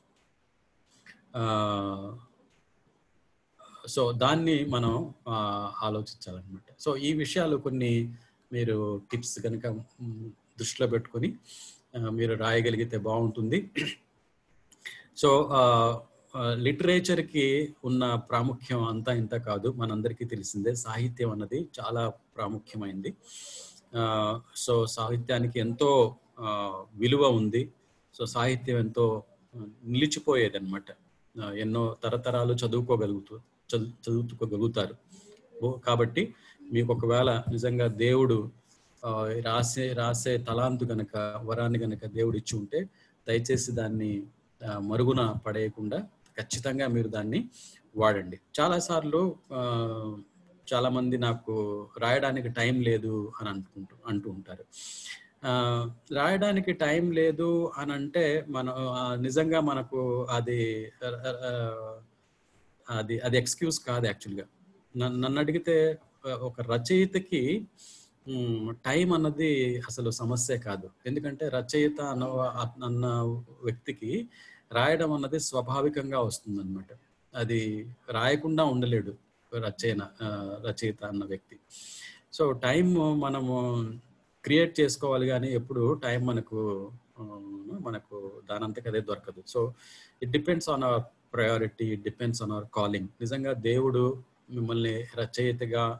A: సో దాన్ని మనం ఆ, ఆలోచించాలన్నమాట సో ఈ విషయాలు కొన్ని మీరు టిప్స్ కనుక మ్, దృష్టిలో పెట్టుకొని ఆ, మీరు రాయగలిగితే బాగుంటుంది సో లిటరేచర్కి ఉన్న ప్రాముఖ్యం అంతా ఇంత కాదు మనందరికీ తెలిసిందే సాహిత్యం అన్నది చాలా ప్రాముఖ్యమైంది ఆ, సో సాహిత్యానికి ఎంతో ఆ, విలువ ఉంది సో సాహిత్యం ఎంతో ఆ, నిలిచిపోయేది అనమాట ఎన్నో తరతరాలు చదువుకోగలుగుతూ చదువు చదువుకోగలుగుతారు ఓ కాబట్టి మీకు ఒకవేళ నిజంగా దేవుడు ఆ, రాసే రాసే తలాంతు గనక వరాన్ని గనక దేవుడు ఇచ్చి ఉంటే దయచేసి దాన్ని ఆ, మరుగున పడేయకుండా ఖచ్చితంగా మీరు దాన్ని వాడండి చాలాసార్లు ఆ, చాలా మంది నాకు రాయడానికి టైం లేదు అని అనుకుంటూ అంటూ ఉంటారు ఆ, రాయడానికి టైం లేదు అని అంటే మనం ఆ, నిజంగా మనకు అది ఆ, ఆ, అది అది ఎక్స్క్యూజ్ కాదు యాక్చువల్గా నన్ను నన్ను అడిగితే ఆ, ఒక రచయితకి టైం అన్నది అసలు సమస్య కాదు ఎందుకంటే రచయిత అన్న అన్న వ్యక్తికి రాయడం అన్నది స్వాభావికంగా వస్తుంది అనమాట అది రాయకుండా ఉండలేడు రచయిన ఆ, రచయిత అన్న వ్యక్తి సో టైం మనము క్రియేట్ చేసుకోవాలి కానీ ఎప్పుడు టైం మనకు ఆ, మనకు దానంతకు అదే దొరకదు so it depends on our priority it depends on our calling నిజంగా దేవుడు మిమ్మల్ని రచయితగా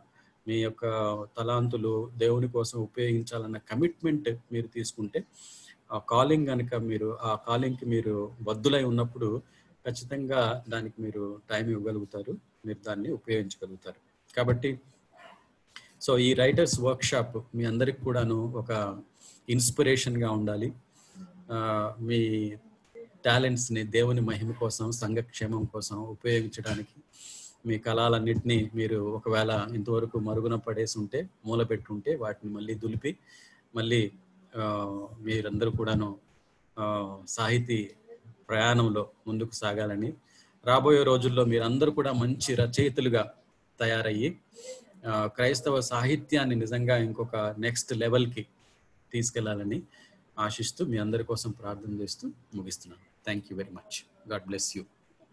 A: మీ యొక్క తలాంతులు దేవుని కోసం ఉపయోగించాలన్న కమిట్మెంట్ మీరు తీసుకుంటే ఆ కాలింగ్ కనుక మీరు ఆ కాలింగ్కి మీరు బద్దులై ఉన్నప్పుడు ఖచ్చితంగా దానికి మీరు టైం ఇవ్వగలుగుతారు మీరు దాన్ని ఉపయోగించగలుగుతారు కాబట్టి సో ఈ రైటర్స్ వర్క్షాప్ మీ అందరికి కూడాను ఒక ఇన్స్పిరేషన్గా ఉండాలి ఆ, మీ టాలెంట్స్ని దేవుని మహిమ కోసం సంఘక్షేమం కోసం ఉపయోగించడానికి మీ కళాలన్నింటినీ మీరు ఒకవేళ ఇంతవరకు మరుగున పడేసి ఉంటే మూల పెట్టుంటే వాటిని మళ్ళీ దులిపి మళ్ళీ ఆ, మీరందరూ కూడాను ఆ, సాహితీ ప్రయాణంలో ముందుకు సాగాలని రాబోయే రోజుల్లో మీరందరూ కూడా మంచి రచయితలుగా తయారయ్యి ఆ, క్రైస్తవ సాహిత్యాన్ని నిజంగా ఇంకొక నెక్స్ట్ లెవెల్కి తీసుకెళ్లాలని ఆశిస్తూ మీ అందరి కోసం ప్రార్థన చేస్తూ ముగిస్తున్నాను thank you very much God bless you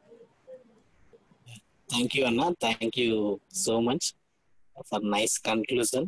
C: thank you అన్న thank you so much for nice conclusion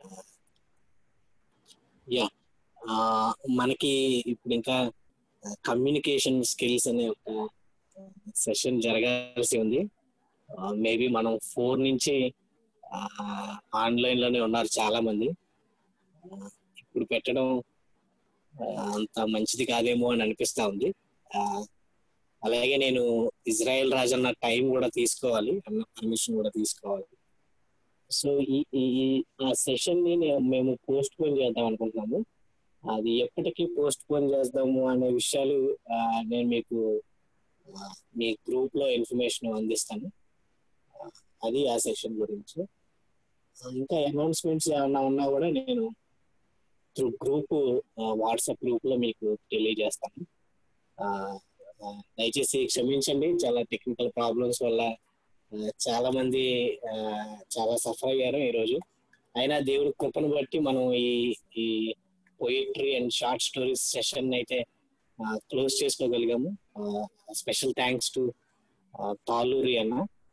C: yeah మనకి ఇప్పుడు ఇంకా కమ్యూనికేషన్ స్కిల్స్ అనే ఒక సెషన్ జరగాల్సి ఉంది మేబీ మనం ఫోర్ నుంచి ఆన్లైన్ లోనే ఉన్నారు చాలా మంది ఆ, ఇప్పుడు పెట్టడం ఆ, అంత మంచిది కాదేమో అని అనిపిస్తా ఉంది ఆ, అలాగే నేను ఇజ్రాయెల్ రాజన్న టైం కూడా తీసుకోవాలి అన్న పర్మిషన్ కూడా తీసుకోవాలి సో ఈ ఈ ఈ- ఆ సెషన్ ని నే- మేము పోస్ట్ పోన్ చేద్దాం అనుకుంటున్నాము అది ఎప్పటికీ పోస్ట్ పోన్ చేద్దాము అనే విషయాలు ఆ, నేను మీకు ఆ, మీ గ్రూప్ లో ఇన్ఫర్మేషన్ అందిస్తాను ఆ, అది ఆ సెషన్ గురించి ఆ, ఇంకా అనౌన్స్మెంట్స్ ఏమన్నా ఉన్నా కూడా నేను త్రూ గ్రూప్ వాట్సాప్ గ్రూప్ లో మీకు తెలియజేస్తాను ఆ, ఆ, దయచేసి క్షమించండి చాలా టెక్నికల్ ప్రాబ్లమ్స్ వల్ల ఆ, చాలా మంది ఆ, చాలా సఫర్ అయ్యారు ఈరోజు అయినా దేవుడి కృపను బట్టి మనం ఈ ఈ poetry and short stories session అయితే క్లోజ్ చేసుకోగలిగాము స్పెషల్ థ్యాంక్స్ టు తాలూరి అన్న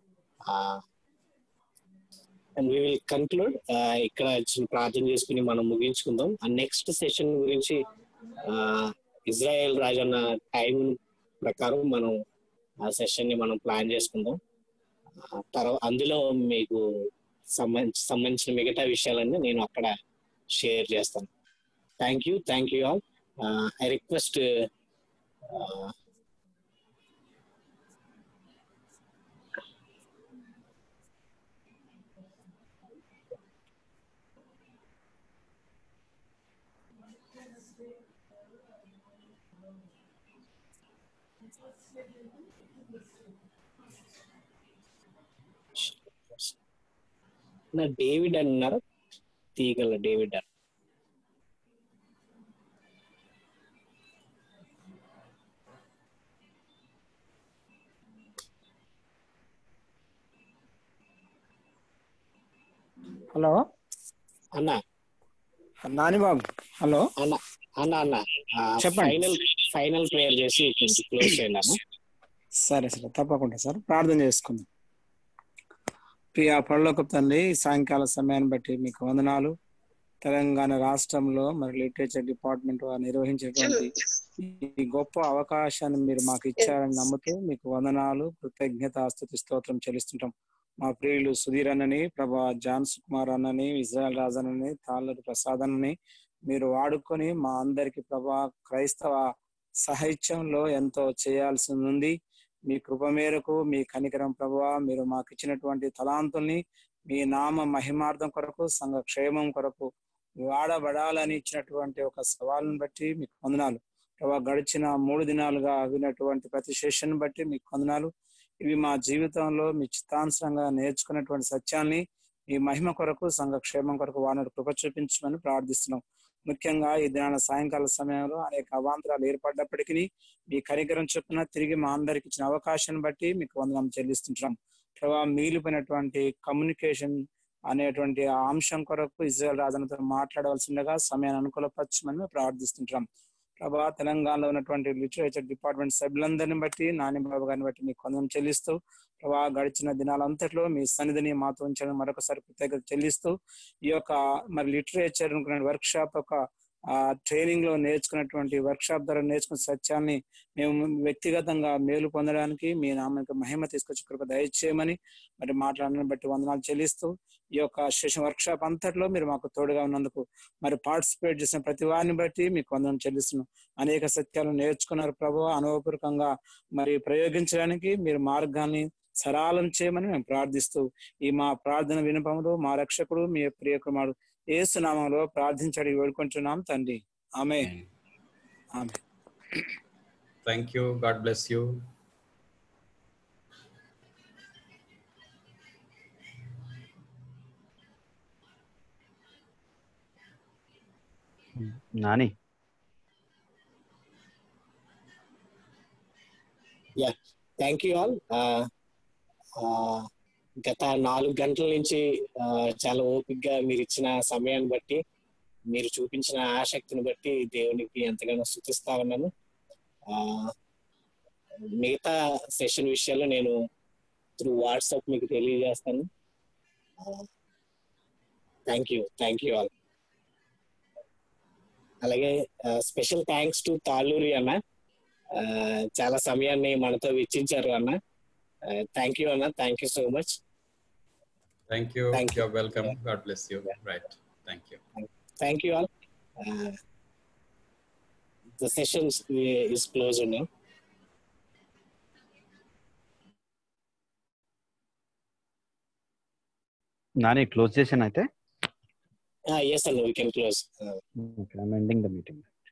C: అండ్ వి విల్ కన్క్లూడ్ ఇక్కడ చిన్న ప్రార్థన చేసుకుని మనం ముగించుకుందాం ఆ నెక్స్ట్ సెషన్ గురించి ఆ, ఇజ్రాయెల్ రాజన్న టైం ప్రకారం మనం ఆ సెషన్ ని మనం ప్లాన్ చేసుకుందాం తర్వాత అందులో మీకు సంబంధించి సంబంధించిన మిగతా విషయాలన్నీ నేను అక్కడ షేర్ చేస్తాను thank you thank you all I request నా డేవిడ్ అన్నారు తీగల డేవిడ్ అన్న
B: హలో
C: అన్న
B: నాని బాబు హలో
C: అన్న అన్న అన్న
B: చెప్పండి.
C: ఫైనల్ ఫైనల్ ప్రేయర్ చేసి కొంచెం క్లోజ్ చేయండి అన్న
B: సరే సరే తప్పకుండా సార్ ప్రార్థన చేసుకుందాం ప్రియ పరలోక తండ్రి ఈ సాయంకాల సమయాన్ని బట్టి మీకు వందనాలు తెలంగాణ రాష్ట్రంలో మరి లిటరేచర్ డిపార్ట్మెంట్ వారు నిర్వహించేటువంటి ఈ గొప్ప అవకాశాన్ని మీరు మాకు ఇచ్చారని నమ్ముతూ మీకు వందనాలు కృతజ్ఞత స్తుతి స్తోత్రం చెల్లిస్తుంటాం మా ప్రియులు సుధీర్ అన్నని ప్రభా జాన్ సుకుమార్ అన్నని ఇజ్రాయల్ రాజనని తాళ్ళూరు ప్రసాద్ అన్నని మీరు వాడుకొని మా అందరికి ప్రభా క్రైస్తవ సాహిత్యంలో ఎంతో చేయాల్సి ఉంది మీ కృప మేరకు మీ కనికరం ప్రభావ మీరు మాకు ఇచ్చినటువంటి తలాంతుల్ని మీ నామ మహిమార్థం కొరకు సంఘ క్షేమం కొరకు వాడబడాలని ఇచ్చినటువంటి ఒక సవాలును బట్టి మీకు వందనాలు ప్రభా గడిచిన మూడు దినాలుగా విన్నటువంటి ప్రతి సెషన్ బట్టి మీకు వందనాలు ఇవి మా జీవితంలో మీ చిత్తానుసరంగా నేర్చుకున్నటువంటి సత్యాన్ని మీ మహిమ కొరకు సంఘ క్షేమం కొరకు వానరు కృప చూపించమని ప్రార్థిస్తున్నాం ముఖ్యంగా ఈ దినాల సాయంకాల సమయంలో అనేక అవాంతరాలు ఏర్పడ్డప్పటికీ మీ కనికరం చొప్పున తిరిగి మా అందరికి ఇచ్చిన అవకాశాన్ని బట్టి మీకు వందనం చెల్లిస్తుంటున్నాం ప్రభా మిగిలిపోయినటువంటి కమ్యూనికేషన్ అనేటువంటి ఆ అంశం కొరకు ఇజ్రాయల్ రాజనతో మాట్లాడవలసిండగా సమయాన్ని అనుకూలపరచమని మేము ప్రార్థిస్తుంటున్నాం ప్రభా తెలంగాణలో ఉన్నటువంటి లిటరేచర్ డిపార్ట్మెంట్ సభ్యులందరిని బట్టి నాని బాబు గారిని బట్టి మీకు వందనం చెల్లిస్తూ ప్రభా గడిచిన దినాలంతట్లో మీ సన్నిధిని మాతో ఉంచడం మరొకసారి కృతజ్ఞత చెల్లిస్తూ ఈ యొక్క మరి లిటరేచర్ వర్క్ షాప్ యొక్క ఆ ట్రైనింగ్ లో నేర్చుకున్నటువంటి వర్క్ షాప్ ద్వారా నేర్చుకున్న సత్యాన్ని మేము వ్యక్తిగతంగా మేలు పొందడానికి మీ నామక మహిమ తీసుకొచ్చి కృప దయచేయమని మరి మాట్లాడిన బట్టి వందనాలు చెల్లిస్తూ ఈ యొక్క సెషన్ వర్క్ షాప్ అంతట్లో మీరు మాకు తోడుగా ఉన్నందుకు మరి పార్టిసిపేట్ చేసిన ప్రతి వారిని బట్టి మీకు వందనం చెల్లిస్తున్నాం అనేక సత్యాలు నేర్చుకున్నారు ప్రభు అనుభవపూర్వకంగా మరి ప్రయోగించడానికి మీరు మార్గాన్ని సరళం చేయమని మేము ప్రార్థిస్తూ ఈ మా ప్రార్థన వినపములు మా రక్షకుడు మీ ప్రియ కుమారుడు ఏసునామంలో ప్రార్థించడి వేడుకుంటున్నాం తండ్రి ఆమె ఆమె
A: thank you God bless you
D: Nani
C: yeah thank you all గత నాలుగు గంటల నుంచి ఆ, చాలా ఓపికగా మీరు ఇచ్చిన సమయాన్ని బట్టి మీరు చూపించిన ఆసక్తిని బట్టి దేవునికి ఎంతగానో స్థుతిస్తా ఉన్నాను ఆ, మిగతా సెషన్ విషయాల్లో నేను త్రూ వాట్సాప్ మీకు తెలియజేస్తాను thank you thank you all అలాగే స్పెషల్ థ్యాంక్స్ టు తాళ్ళూరి అన్న ఆ, చాలా సమయాన్ని మనతో వెచ్చించారు అన్న థ్యాంక్ యూ అన్న thank you so much
A: thank you you're welcome God bless you right thank you
C: thank you all the sessions is close now
D: Nani close చేసాను అయితే
C: ఎస్ అన్న we can close
D: okay I'm ending the meeting